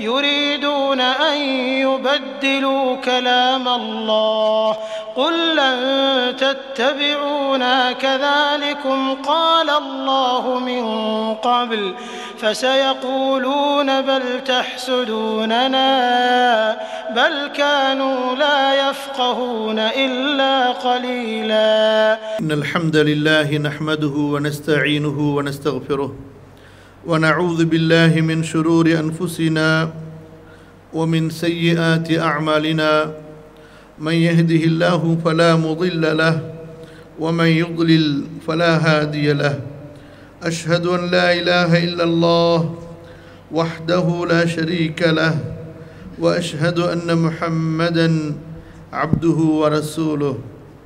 يريدون أن يبدلوا كلام الله قل لن تتبعونا كذلكم قال الله من قبل فسيقولون بل تحسدوننا بل كانوا لا يفقهون إلا قليلا إن الحمد لله نحمده ونستعينه ونستغفره ونعوذ بالله من شرور أنفسنا ومن سيئات أعمالنا من يهده الله فلا مضل له ومن يضلل فلا هادي له أشهد أن لا إله إلا الله وحده لا شريك له وأشهد أن محمدا عبده ورسوله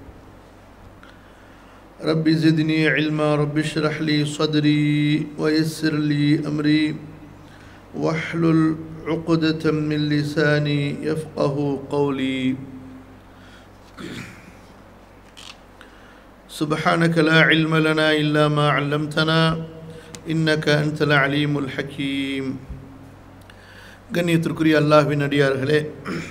رب زدني علما رب اشرح لي صدري ويسر لي أمري واحلل عقدة من لساني يفقه قولي سبحانك لا علم لنا إلا ما علمتنا إنك أنت العليم الحكيم கண்ணியத்திற்குரிய அல்லாஹ்வின் அடியார்களே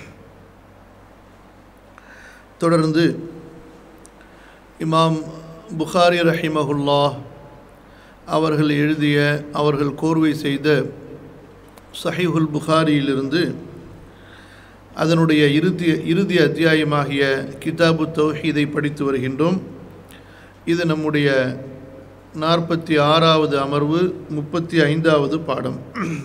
தொடர்ந்து இமாம் புகாரி ரஹிமஹுல்லா அவர்கள் எழுதிய அவர்கள் கோர்வை செய்த சஹீஹுல் புகாரியிலிருந்து அதனுடைய இறுதி இறுதி அத்தியாயமாகிய கிதாபு தௌஹீதை படித்து வருகின்றோம் இது நம்முடைய நாற்பத்தி ஆறாவது அமர்வு முப்பத்தி ஐந்தாவது பாடம்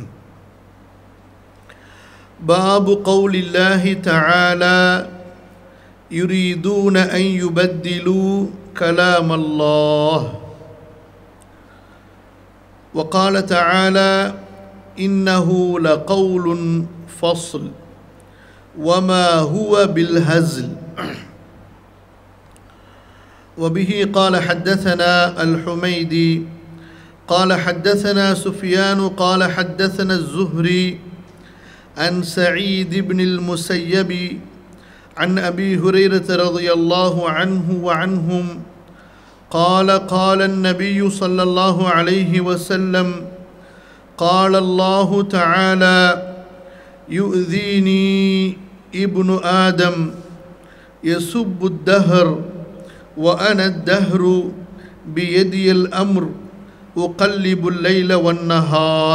பாபு கௌலில்லாஹி தஆலா يريدون أن يبدلوا كلام الله وقال تعالى إنه لقول فصل وما هو بالهزل وبه قال حدثنا الحميدي قال حدثنا سفيان قال حدثنا الزهري عن سعيد بن المسيب عن ابي هريره رضي الله عنه وعنهم قال قال النبي صلى الله عليه وسلم قال الله تعالى يؤذيني ابن ادم يسب الدهر وانا الدهر بيدي الامر اقلب الليل والنهار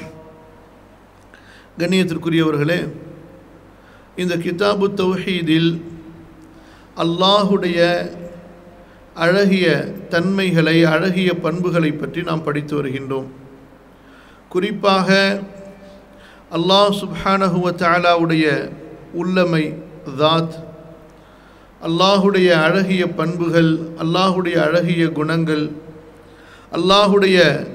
கண்ணியத்திற்குரியவர்களே இந்த கிதாபு தௌஹீதில் அல்லாஹுடைய அழகிய தன்மைகளை அழகிய பண்புகளை பற்றி நாம் படித்து வருகின்றோம் குறிப்பாக அல்லாஹ் சுப்ஹானஹுவ தாலாவுடைய உள்ளமை தாத் அல்லாஹுடைய அழகிய பண்புகள் அல்லாஹுடைய அழகிய குணங்கள் அல்லாஹுடைய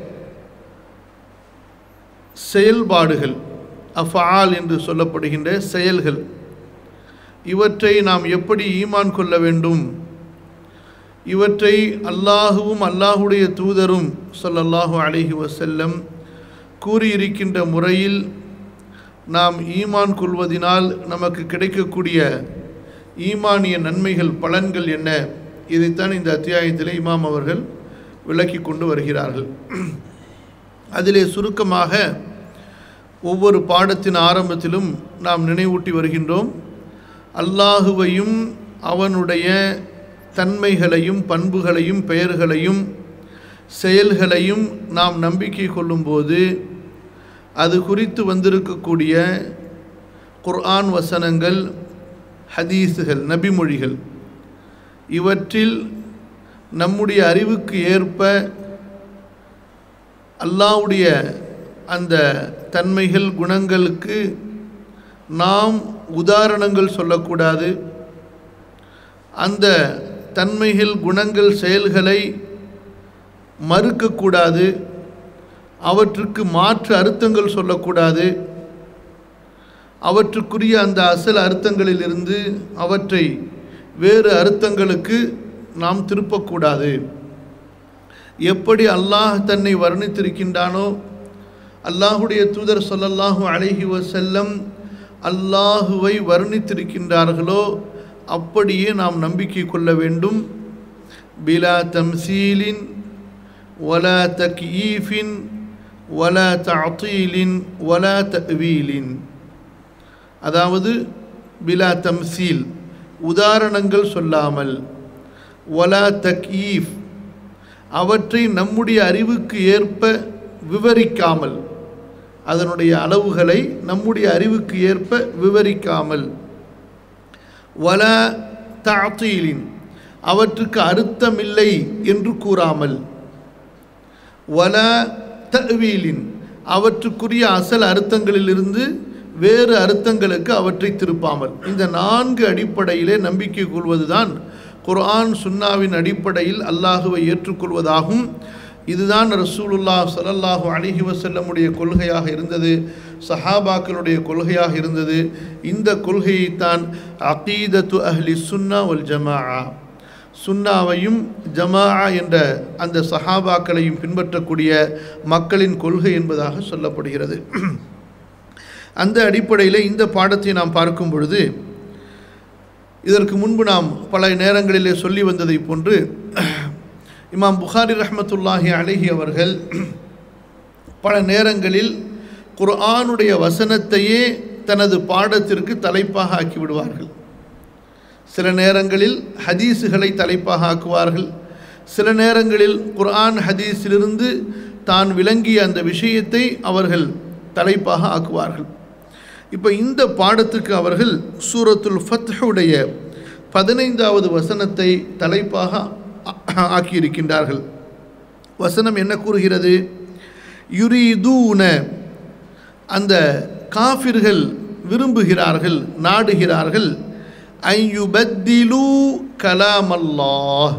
செயல்பாடுகள் அஃபால் என்று சொல்லப்படுகின்ற செயல்கள் இவற்றை நாம் எப்படி ஈமான் கொள்ள வேண்டும் இவற்றை அல்லாஹுவும் அல்லாஹுடைய தூதரும் சொல்லல்லாஹு அலைஹி வசல்லம் கூறியிருக்கின்ற முறையில் நாம் ஈமான் கொள்வதினால் நமக்கு கிடைக்கக்கூடிய ஈமானிய நன்மைகள் பலன்கள் என்ன இதைத்தான் இந்த அத்தியாயத்தில் இமாம் அவர்கள் விளக்கி கொண்டு வருகிறார்கள் அதிலே சுருக்கமாக ஒவ்வொரு பாடத்தின் ஆரம்பத்திலும் நாம் நினைவூட்டி வருகின்றோம் அல்லாஹுவையும் அவனுடைய தன்மைகளையும் பண்புகளையும் பெயர்களையும் செயல்களையும் நாம் நம்பிக்கை கொள்ளும்போது அது குறித்து வந்திருக்கக்கூடிய குர்ஆன் வசனங்கள் ஹதீஸுகள் நபிமொழிகள் இவற்றில் நம்முடைய அறிவுக்கு ஏற்ப அல்லாவுடைய அந்த தன்மைகள் குணங்களுக்கு நாம் உதாரணங்கள் சொல்லக்கூடாது அந்த தன்மைகள் குணங்கள் செயல்களை மறுக்கக்கூடாது அவற்றுக்கு மாற்று அர்த்தங்கள் சொல்லக்கூடாது அவற்றுக்குரிய அந்த அசல் அர்த்தங்களிலிருந்து அவற்றை வேறு அர்த்தங்களுக்கு நாம் திருப்பக்கூடாது எப்படி அல்லாஹ் தன்னை வர்ணித்திருக்கின்றானோ அல்லாஹுடைய தூதர் சொல்லல்லாஹு அலைஹி வசல்லம் அல்லாஹுவை வர்ணித்திருக்கின்றார்களோ அப்படியே நாம் நம்பிக்கை கொள்ள வேண்டும் பிலா தம்சீலின் வலா தக்ஈஃபின் வலா தஅத்தீலின் வலா தஅவீலின் அதாவது பிலா தம்சீல் உதாரணங்கள் சொல்லாமல் வலா தக்ஈஃப் அவற்றை நம்முடைய அறிவுக்கு ஏற்ப விவரிக்காமல் அதனுடைய அளவுகளை நம்முடைய அறிவுக்கு ஏற்ப விவரிக்காமல் வல தாத்தீலின் அவற்றுக்கு அர்த்தமில்லை என்று கூறாமல் வல தவீலின் அவற்றுக்குரிய அசல் அர்த்தங்களிலிருந்து வேறு அர்த்தங்களுக்கு அவற்றை திருப்பாமல் இந்த நான்கு அடிப்படையிலே நம்பிக்கை கொள்வதுதான் குர்ஆன் சுன்னாவின் அடிப்படையில் அல்லாஹுவை ஏற்றுக்கொள்வதாகும் இதுதான் ரசூலுல்லா ஸல்லல்லாஹு அலைஹி வஸல்லமுடைய கொள்கையாக இருந்தது சஹாபாக்களுடைய கொள்கையாக இருந்தது இந்த கொள்கையைத்தான் அகீதத்து அஹ்லி சுன்னா வல் ஜமாஆ சுன்னாவையும் ஜமாஆ என்ற அந்த சஹாபாக்களையும் பின்பற்றக்கூடிய மக்களின் கொள்கை என்பதாக சொல்லப்படுகிறது அந்த அடிப்படையில் இந்த பாடத்தை நாம் பார்க்கும் பொழுது இதற்கு முன்பு நாம் பல நேரங்களிலே சொல்லி வந்ததை போன்று இமாம் புகாரி ரஹ்மத்துல்லாஹி அலைஹி அவர்கள் பல நேரங்களில் குர்ஆனுடைய வசனத்தையே தனது பாடத்திற்கு தலைப்பாக ஆக்கி விடுவார்கள் சில நேரங்களில் ஹதீஸுகளை தலைப்பாக ஆக்குவார்கள் சில நேரங்களில் குர்ஆன் ஹதீஸிலிருந்து தான் விளங்கிய அந்த விஷயத்தை அவர்கள் தலைப்பாக ஆக்குவார்கள் இப்போ இந்த பாடத்துக்கு அவர்கள் சூரத்துல் ஃபத்ஹுடைய பதினைந்தாவது வசனத்தை தலைப்பாக ஆ- ஆக்கியிருக்கின்றார்கள் வசனம் என்ன கூறுகிறது யுரீதூன அந்த காஃபிர்கள் விரும்புகிறார்கள் நாடுகிறார்கள் ஐயுபத்திலு கலாமல்லாஹ்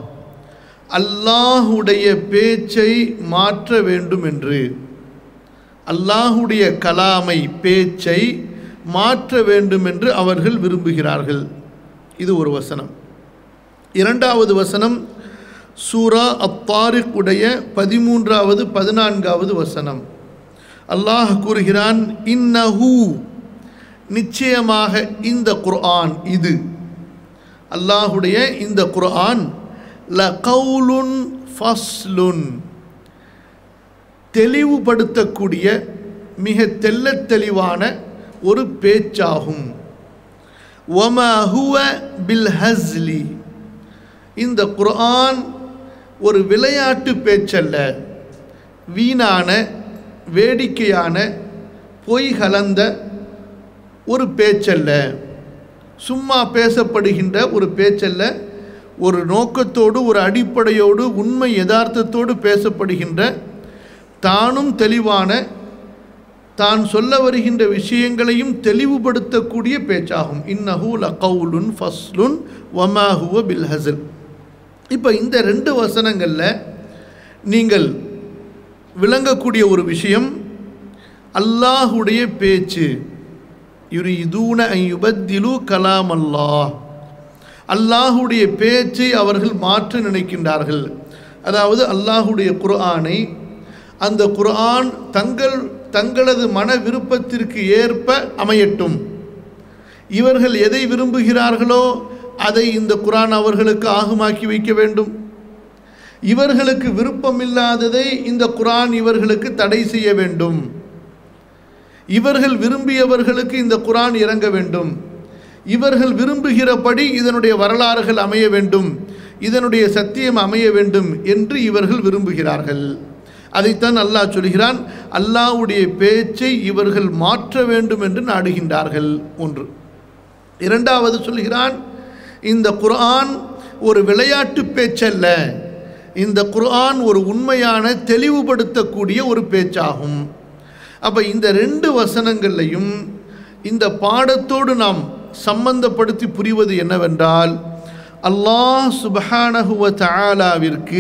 அல்லாஹுடைய பேச்சை மாற்ற வேண்டும் என்று அல்லாஹுடைய கலாமை பேச்சை மாற்ற வேண்டும் என்று அவர்கள் விரும்புகிறார்கள் இது ஒரு வசனம் இரண்டாவது வசனம் சூரா அத்தாரிக் உடைய பதிமூன்றாவது பதினான்காவது வசனம் அல்லாஹ் கூறுகிறான் இன்னஹு நிச்சயமாக இந்த குர்ஆன் இது அல்லாஹுடைய இந்த குர்ஆன் லகவுலுன் ஃபஸ்லுன் தெளிவுபடுத்தக்கூடிய மிக தெள்ளத் தெளிவான ஒரு பேச்சாகும் வமா ஹுவ பில் ஹஸ்லி இந்த குர்ஆன் ஒரு விளையாட்டு பேச்சல்ல வீணான வேடிக்கையான பொய் கலந்த ஒரு பேச்சல்ல சும்மா பேசப்படுகின்ற ஒரு பேச்சல்ல ஒரு நோக்கத்தோடு ஒரு அடிப்படையோடு உண்மை யதார்த்தத்தோடு பேசப்படுகின்ற தானும் தெளிவான தான் சொல்ல வருகின்ற விஷயங்களையும் தெளிவுபடுத்தக்கூடிய பேச்சாகும் இன்னஹு லகவுலுன் ஃபஸ்லுன் வமாஹுவ பில் ஹசல் இப்போ இந்த ரெண்டு வசனங்களில் நீங்கள் விளங்கக்கூடிய ஒரு விஷயம் அல்லாஹுடைய பேச்சு யுரிதூன ஐ யுபத்திலு கலாம் அல்லாஹ் அல்லாஹுடைய பேச்சை அவர்கள் மாற்ற நினைக்கின்றார்கள் அதாவது அல்லாஹுடைய குர்ஆனை அந்த குர்ஆன் தங்கள் தங்களது மன விருப்பத்திற்கு ஏற்ப அமையட்டும் இவர்கள் எதை விரும்புகிறார்களோ அதை இந்த குர்ஆன் அவர்களுக்கு ஆகுமாக்கி வைக்க வேண்டும் இவர்களுக்கு விருப்பமில்லாததை இந்த குர்ஆன் இவர்களுக்கு தடை செய்ய வேண்டும் இவர்கள் விரும்பியவர்களுக்கு இந்த குர்ஆன் இறங்க வேண்டும் இவர்கள் விரும்புகிறபடி இதனுடைய வரலாறுகள் அமைய வேண்டும் இதனுடைய சத்தியம் அமைய வேண்டும் என்று இவர்கள் விரும்புகிறார்கள் அதைத்தான் அல்லாஹ் சொல்கிறான் அல்லாஹ்வுடைய பேச்சை இவர்கள் மாற்ற வேண்டும் என்று நாடுகின்றார்கள் ஒன்று இரண்டாவது சொல்கிறான் இந்த குர்ஆன் ஒரு விளையாட்டு பேச்சல்ல இந்த குர்ஆன் ஒரு உண்மையான தெளிவுபடுத்தக்கூடிய ஒரு பேச்சாகும் அப்போ இந்த ரெண்டு வசனங்கள்லையும் இந்த பாடத்தோடு நாம் சம்பந்தப்படுத்தி புரிவது என்னவென்றால் அல்லாஹ் சுபஹானஹுவ தஆலாவிற்கு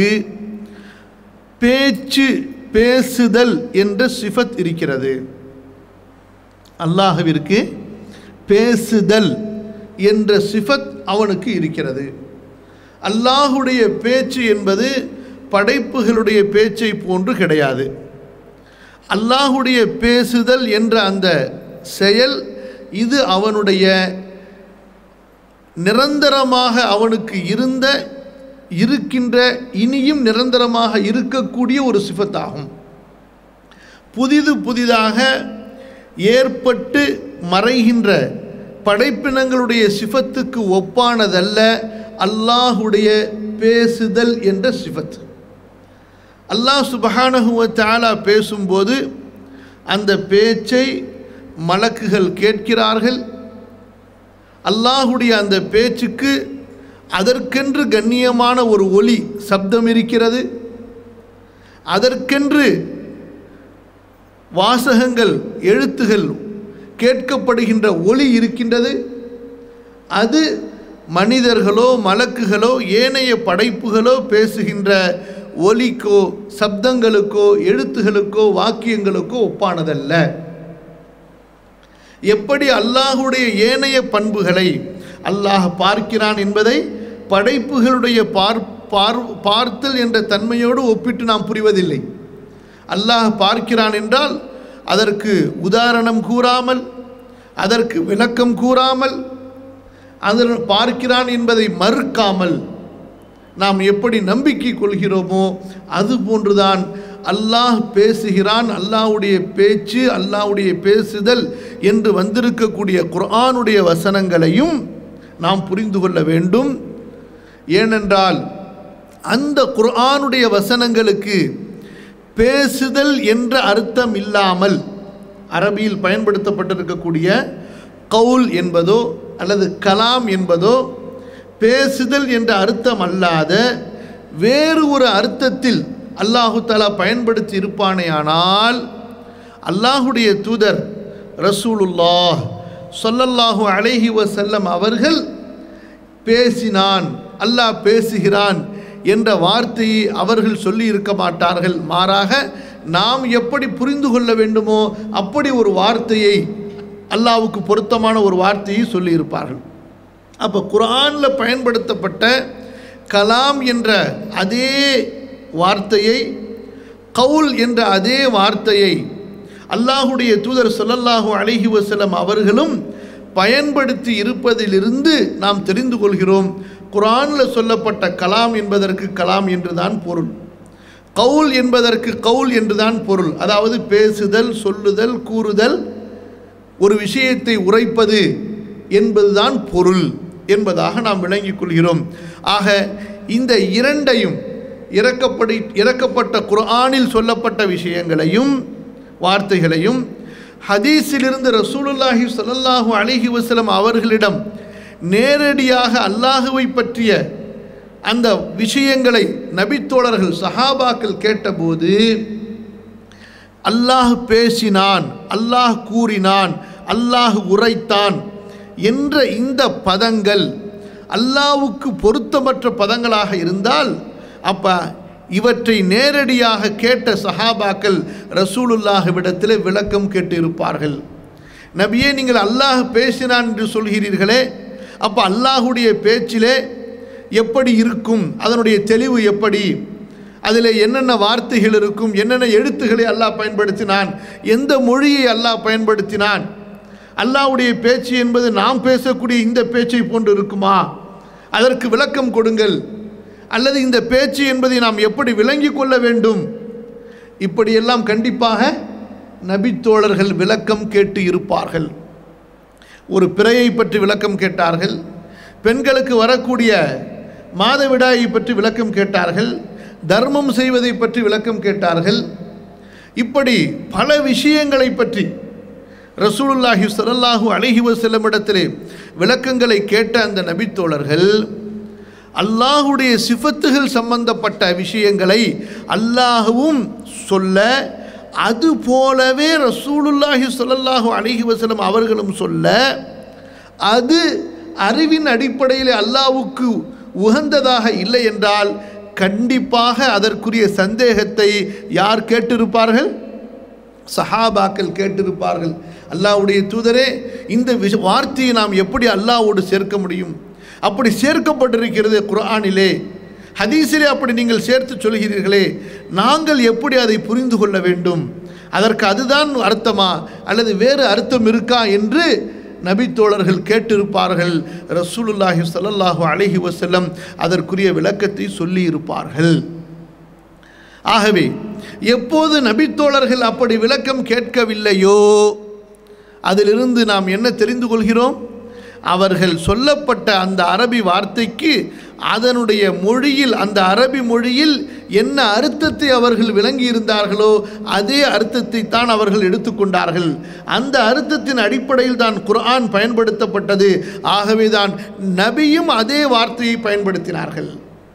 பேச்சு பேசுதல் என்ற சிஃபத் இருக்கிறது அல்லாஹ்விற்கு பேசுதல் என்ற சிஃபத் அவனுக்கு இருக்கிறது அல்லாஹுடைய பேச்சு என்பது படைப்புகளுடைய பேச்சை போன்று கிடையாது அல்லாஹுடைய பேசுதல் என்ற அந்த செயல் இது அவனுடைய நிரந்தரமாக அவனுக்கு இருந்த இருக்கின்ற இனியும் நிரந்தரமாக இருக்கக்கூடிய ஒரு சிஃபத்தாகும் புதிது புதிதாக ஏற்பட்டு மறைகின்ற படைப்பினங்களுடைய சிஃபத்துக்கு ஒப்பானதல்ல அல்லாஹுடைய பேசுதல் என்ற சிஃபத் அல்லாஹ் சுபஹானஹுவ தாலா பேசும்போது அந்த பேச்சை மலக்குகள் கேட்கிறார்கள் அல்லாஹுடைய அந்த பேச்சுக்கு அதற்கென்று கண்ணியமான ஒரு ஒலி சப்தம் இருக்கிறது அதற்கென்று வாசகங்கள் எழுத்துகள் கேட்கப்படுகின்ற ஒலி இருக்கின்றது அது மனிதர்களோ மலக்குகளோ ஏனைய படைப்புகளோ பேசுகின்ற ஒலிக்கோ சப்தங்களுக்கோ எழுத்துகளுக்கோ வாக்கியங்களுக்கோ ஒப்பானதல்ல எப்படி அல்லாஹுடைய ஏனைய பண்புகளை அல்லாஹ் பார்க்கிறான் என்பதை படைப்புகளுடைய பார் பார் பார்த்தல் என்ற தன்மையோடு ஒப்பிட்டு நாம் புரிவதில்லை அல்லாஹ் பார்க்கிறான் என்றால் அதற்கு உதாரணம் கூறாமல் அதற்கு விளக்கம் கூறாமல் அதன் பார்க்கிறான் என்பதை மறுக்காமல் நாம் எப்படி நம்பிக்கை கொள்கிறோமோ அது போன்றுதான் அல்லாஹ் பேசுகிறான் அல்லாஹ்வுடைய பேச்சு அல்லாஹ்வுடைய பேசுதல் என்று வந்திருக்கக்கூடிய குர்ஆனுடைய வசனங்களையும் நாம் புரிந்து கொள்ள வேண்டும் ஏனென்றால் அந்த குர்ஆனுடைய வசனங்களுக்கு பேசுதல் என்ற அர்த்தம் இல்லாமல் அரபியில் பயன்படுத்தப்பட்டிருக்கக்கூடிய கவுல் என்பதோ அல்லது கலாம் என்பதோ பேசுதல் என்ற அர்த்தம் அல்லாத வேறு ஒரு அர்த்தத்தில் அல்லாஹு தாலா பயன்படுத்தி இருப்பானேயானால் அல்லாஹுடைய தூதர் ரசூலுல்லாஹ் சொல்லல்லாஹு அலைஹி வசல்லம் அவர்கள் பேசினான் அல்லாஹ் பேசுகிறான் என்ற வார்த்தையை அவர்கள் சொல்லி இருக்க மாட்டார்கள் மாறாக நாம் எப்படி புரிந்து கொள்ள வேண்டுமோ அப்படி ஒரு வார்த்தையை அல்லாவுக்கு பொருத்தமான ஒரு வார்த்தையை சொல்லியிருப்பார்கள் அப்போ குரானில் பயன்படுத்தப்பட்ட கலாம் என்ற அதே வார்த்தையை கவுல் என்ற அதே வார்த்தையை அல்லாஹுடைய தூதர் சொல்லல்லாஹு அலைஹி வஸல்லம் அவர்களும் பயன்படுத்தி இருப்பதிலிருந்து நாம் தெரிந்து கொள்கிறோம் குரானில் சொல்லப்பட்ட கலாம் என்பதற்கு கலாம் என்றுதான் பொருள் கவுல் என்பதற்கு கவுல் என்றுதான் பொருள் அதாவது பேசுதல் சொல்லுதல் கூறுதல் ஒரு விஷயத்தை உரைப்பது என்பதுதான் பொருள் என்பதாக நாம் விளங்கிக் கொள்கிறோம் ஆக இந்த இரண்டையும் இறக்கப்படி இறக்கப்பட்ட குர்ஆனில் சொல்லப்பட்ட விஷயங்களையும் வார்த்தைகளையும் ஹதீஸிலிருந்து ரசூலுல்லாஹி ஸல்லல்லாஹு அலைஹி வஸல்லம் அவர்களிடம் நேரடியாக அல்லாஹுவை பற்றிய அந்த விஷயங்களை நபித்தோழர்கள் சஹாபாக்கள் கேட்டபோது அல்லாஹ் பேசினான் அல்லாஹ் கூறினான் அல்லாஹ் உரைத்தான் என்ற இந்த பதங்கள் அல்லாவுக்கு பொருத்தமற்ற பதங்களாக இருந்தால் அப்ப இவற்றை நேரடியாக கேட்ட சஹாபாக்கள் ரசூலுல்லாஹ்விடத்தில் விளக்கம் கேட்டிருப்பார்கள் நபியே நீங்கள் அல்லாஹ் பேசினான் என்று சொல்கிறீர்களே அப்போ அல்லாஹுடைய பேச்சிலே எப்படி இருக்கும் அதனுடைய தெளிவு எப்படி அதில் என்னென்ன வார்த்தைகள் இருக்கும் என்னென்ன எழுத்துக்களை அல்லாஹ் பயன்படுத்தினான் எந்த மொழியை அல்லாஹ் பயன்படுத்தினான் அல்லாஹ்வுடைய பேச்சு என்பது நாம் பேசக்கூடிய இந்த பேச்சை போன்று இருக்குமா அதற்கு விளக்கம் கொடுங்கள் அல்லது இந்த பேச்சு என்பதை நாம் எப்படி விளங்கிக் கொள்ள வேண்டும் இப்படியெல்லாம் கண்டிப்பாக நபித்தோழர்கள் விளக்கம் கேட்டு இருப்பார்கள் ஒரு பிறையை பற்றி விளக்கம் கேட்டார்கள் பெண்களுக்கு வரக்கூடிய மாதவிடாயை பற்றி விளக்கம் கேட்டார்கள் தர்மம் செய்வதை பற்றி விளக்கம் கேட்டார்கள் இப்படி பல விஷயங்களை பற்றி ரசூலுல்லாஹி ஸல்லல்லாஹு அலைஹி வஸல்லம் இடத்திலே விளக்கங்களை கேட்ட அந்த நபித்தோழர்கள் அல்லாஹுடைய சிஃபத்துகள் சம்பந்தப்பட்ட விஷயங்களை அல்லாஹுவும் சொல்ல அது போலவே ரசூலுல்லாஹி ஸல்லல்லாஹு அலைஹி வஸல்லம் அவர்களும் சொல்ல அது அறிவின் அடிப்படையில் அல்லாஹ்வுக்கு உகந்ததாக இல்லை என்றால் கண்டிப்பாக அதற்குரிய சந்தேகத்தை யார் கேட்டிருப்பார்கள் சஹாபாக்கள் கேட்டிருப்பார்கள் அல்லாஹ்வுடைய தூதரே இந்த விஷ வார்த்தையை நாம் எப்படி அல்லாஹ்வோடு சேர்க்க முடியும் அப்படி சேர்க்கப்பட்டிருக்கிறது குர்ஆனிலே ஹதீஸிலே அப்படி நீங்கள் சேர்த்து சொல்கிறீர்களே நாங்கள் எப்படி அதை புரிந்து கொள்ள வேண்டும் அதற்கு அதுதான் அர்த்தமா அல்லது வேறு அர்த்தம் இருக்கா என்று நபித்தோழர்கள் கேட்டிருப்பார்கள் ரசூலுல்லாஹி ஸல்லல்லாஹு அலைஹி வஸல்லம் அதற்குரிய விளக்கத்தை சொல்லி இருப்பார்கள் ஆகவே எப்போது நபித்தோழர்கள் அப்படி விளக்கம் கேட்கவில்லையோ அதிலிருந்து நாம் என்ன தெரிந்து கொள்கிறோம் அவர்கள் சொல்லப்பட்ட அந்த அரபி வார்த்தைக்கு அதனுடைய மொழியில் அந்த அரபி மொழியில் என்ன அர்த்தத்தை அவர்கள் விளங்கி இருந்தார்களோ அதே அர்த்தத்தை தான் அவர்கள் எடுத்துக்கொண்டார்கள் அந்த அர்த்தத்தின் அடிப்படையில் தான் குர்ஆன் பயன்படுத்தப்பட்டது ஆகவே தான் நபியும் அதே வார்த்தையை பயன்படுத்தினார்கள்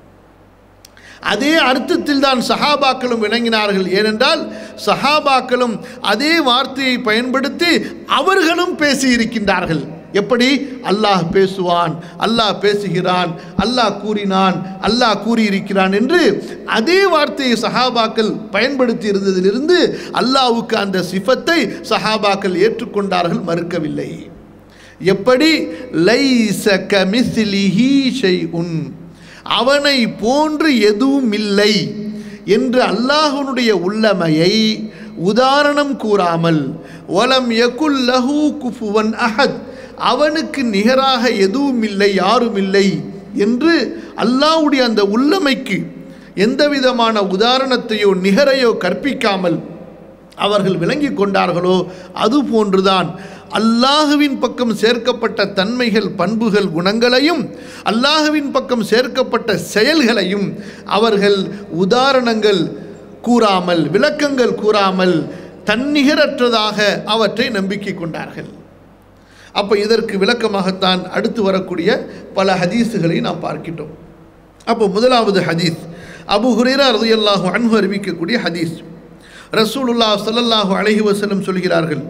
அதே அர்த்தத்தில் தான் சஹாபாக்களும் விளங்கினார்கள் ஏனென்றால் சஹாபாக்களும் அதே வார்த்தையை பயன்படுத்தி அவர்களும் பேசியிருக்கின்றார்கள் எப்படி அல்லாஹ் பேசுவான் அல்லாஹ் பேசுகிறான் அல்லாஹ் கூறினான் அல்லாஹ் கூறியிருக்கிறான் என்று அதே வார்த்தையை சஹாபாக்கள் பயன்படுத்தி இருந்ததிலிருந்து அல்லாஹ்வுக்கு அந்த சிஃபத்தை சஹாபாக்கள் ஏற்றுக்கொண்டார்கள் மறுக்கவில்லை எப்படி லைஸ கமிஸ்லிஹி ஷைஉன் அவனை போன்று எதுவும் இல்லை என்று அல்லாஹ்வுடைய உள்ளமையை உதாரணம் கூறாமல் வலம் யகுல் லஹு குஃபுவன் அஹத் அவனுக்கு நிகராக எதுவும் இல்லை யாரும் இல்லை என்று அல்லாஹ்வுடைய அந்த உள்ளமைக்கு எந்த விதமான உதாரணத்தையோ நிகரையோ கற்பிக்காமல் அவர்கள் விளங்கி கொண்டார்களோ அது போன்றுதான் அல்லாஹுவின் பக்கம் சேர்க்கப்பட்ட தன்மைகள் பண்புகள் குணங்களையும் அல்லாஹுவின் பக்கம் சேர்க்கப்பட்ட செயல்களையும் அவர்கள் உதாரணங்கள் கூறாமல் விளக்கங்கள் கூறாமல் தன்னிகரற்றதாக அவற்றை நம்பிக்கை கொண்டார்கள் அப்போ இதற்கு விளக்கமாகத்தான் அடுத்து வரக்கூடிய பல ஹதீஸுகளை நாம் பார்க்கின்றோம் அப்போ முதலாவது ஹதீஸ் அபு ஹுரேரா ரலியல்லாஹு அன்ஹு அறிவிக்கக்கூடிய ஹதீஸ் ரசூலுல்லாஹ் ஸல்லல்லாஹு அலைஹி வஸல்லம் சொல்கிறார்கள்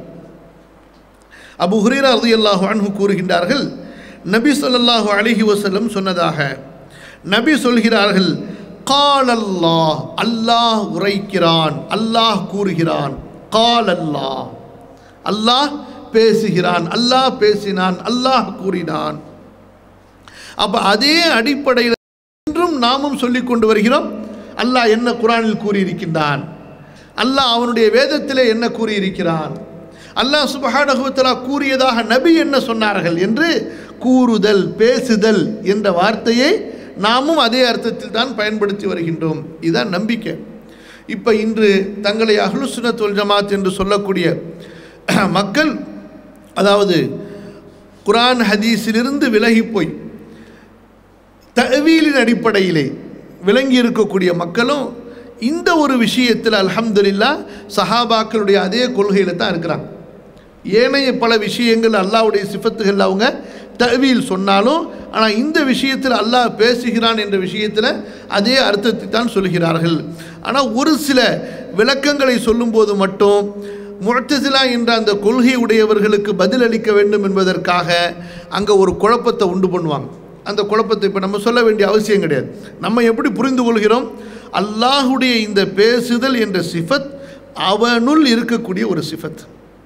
அபு ஹுரேரா ரலியல்லாஹு அன்ஹு கூறுகின்றார்கள் நபி ஸல்லல்லாஹு அலைஹி வஸல்லம் சொன்னதாக நபி சொல்கிறார்கள் கால் அல்லாஹ் அல்லாஹ் உரைக்கிறான் அல்லாஹ் கூறுகிறான் கால் அல்லாஹ் அல்லாஹ் பேசுகிறான் அல்லாஹ் பேசினான் அல்லாஹ் கூறினான் அப்ப அதே அடிப்படையில் இன்றும் நாமும் சொல்லிக் கொண்டு வருகிறோம் அல்லாஹ் என்ன குரானில் கூறியிருக்கின்றான் அல்லாஹ் அவனுடைய வேதத்திலே என்ன கூறியிருக்கிறான் அல்லாஹ் சுபஹானஹுவத்தலா கூறியதாக நபி என்ன சொன்னார்கள் என்று கூறுதல் பேசுதல் என்ற வார்த்தையை நாமும் அதே அர்த்தத்தில் தான் பயன்படுத்தி வருகின்றோம் இதுதான் நம்பிக்கை இப்போ இன்று தங்களை அஹ்லுசுனத் வல் ஜமாத் என்று சொல்லக்கூடிய மக்கள் அதாவது குரான் ஹதீஸிலிருந்து விலகி போய் தவீலின் அடிப்படையிலே விளங்கி இருக்கக்கூடிய மக்களும் இந்த ஒரு விஷயத்தில் அல்ஹம்துலில்லா சஹாபாக்களுடைய அதே கொள்கையில் தான் இருக்கிறாங்க ஏனைய பல விஷயங்கள் அல்லாஹ்வுடைய சிஃபத்துகள் அவங்க தவீல் சொன்னாலும் ஆனால் இந்த விஷயத்தில் அல்லாஹ் பேசுகிறான் என்ற விஷயத்தில் அதே அர்த்தத்தை தான் சொல்கிறார்கள் ஆனால் ஒரு சில விளக்கங்களை சொல்லும்போது மட்டும் முழத்தசிலா என்ற அந்த கொள்கை உடையவர்களுக்கு பதிலளிக்க வேண்டும் என்பதற்காக அங்கே ஒரு குழப்பத்தை உண்டு பண்ணுவாங்க அந்த குழப்பத்தை இப்போ நம்ம சொல்ல வேண்டிய அவசியம் கிடையாது நம்ம எப்படி புரிந்து கொள்கிறோம் அல்லாஹுடைய இந்த பேசுதல் என்ற சிஃபத் அவனுள் இருக்கக்கூடிய ஒரு சிஃபத்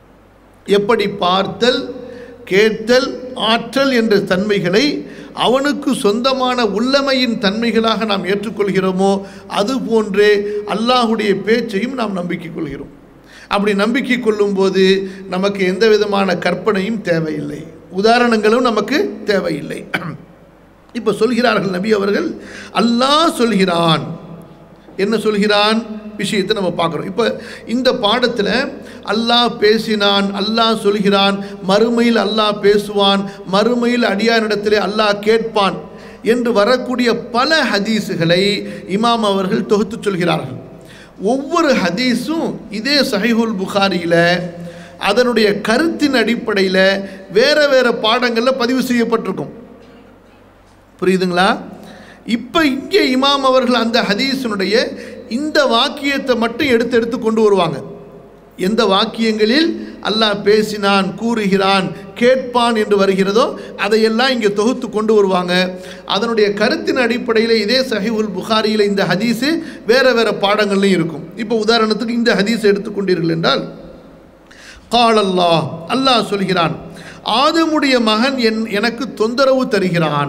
எப்படி பார்த்தல் கேட்டல் ஆற்றல் என்ற தன்மைகளை அவனுக்கு சொந்தமான உள்ளமையின் தன்மைகளாக நாம் ஏற்றுக்கொள்கிறோமோ அதுபோன்றே அல்லாஹுடைய பேச்சையும் நாம் நம்பிக்கை கொள்கிறோம் அப்படி நம்பிக்கை கொள்ளும்போது நமக்கு எந்த விதமான கற்பனையும் தேவையில்லை உதாரணங்களும் நமக்கு தேவையில்லை இப்போ சொல்கிறார்கள் நபி அவர்கள் அல்லாஹ் சொல்கிறான் என்ன சொல்கிறான் விஷயத்தை நம்ம பார்க்குறோம் இப்போ இந்த பாடத்தில் அல்லாஹ் பேசினான் அல்லாஹ் சொல்கிறான் மறுமையில் அல்லாஹ் பேசுவான் மறுமையில் அடியாரிடத்திலே அல்லாஹ் கேட்பான் என்று வரக்கூடிய பல ஹதீஸுகளை இமாம் அவர்கள் தொகுத்து சொல்கிறார்கள் ஒவ்வொரு ஹதீஸும் இதே சஹிஹுல் புகாரியில் அதனுடைய கருத்தின் அடிப்படையில் வேற வேற பாடங்களில் பதிவு செய்யப்பட்டிருக்கும் புரியுதுங்களா இப்போ இங்கே இமாம் அவர்கள் அந்த ஹதீஸினுடைய இந்த வாக்கியத்தை மட்டும் எடுத்து எடுத்து கொண்டு வருவாங்க எந்த வாக்கியங்களில் அல்லாஹ் பேசினான் கூறுகிறான் கேட்பான் என்று வருகிறதோ அதையெல்லாம் இங்கே தொகுத்து கொண்டு வருவாங்க அதனுடைய கருத்தின் அடிப்படையில் இதே சஹிவுல் புகாரியில் இந்த ஹதீஸு வேறு வேறு பாடங்கள்லையும் இருக்கும் இப்போ உதாரணத்துக்கு இந்த ஹதீஸை எடுத்துக்கொண்டீர்கள் என்றால் கால் அல்லாஹ் அல்லாஹ் சொல்கிறான் ஆதமுடைய மகன் என் எனக்கு தொந்தரவு தருகிறான்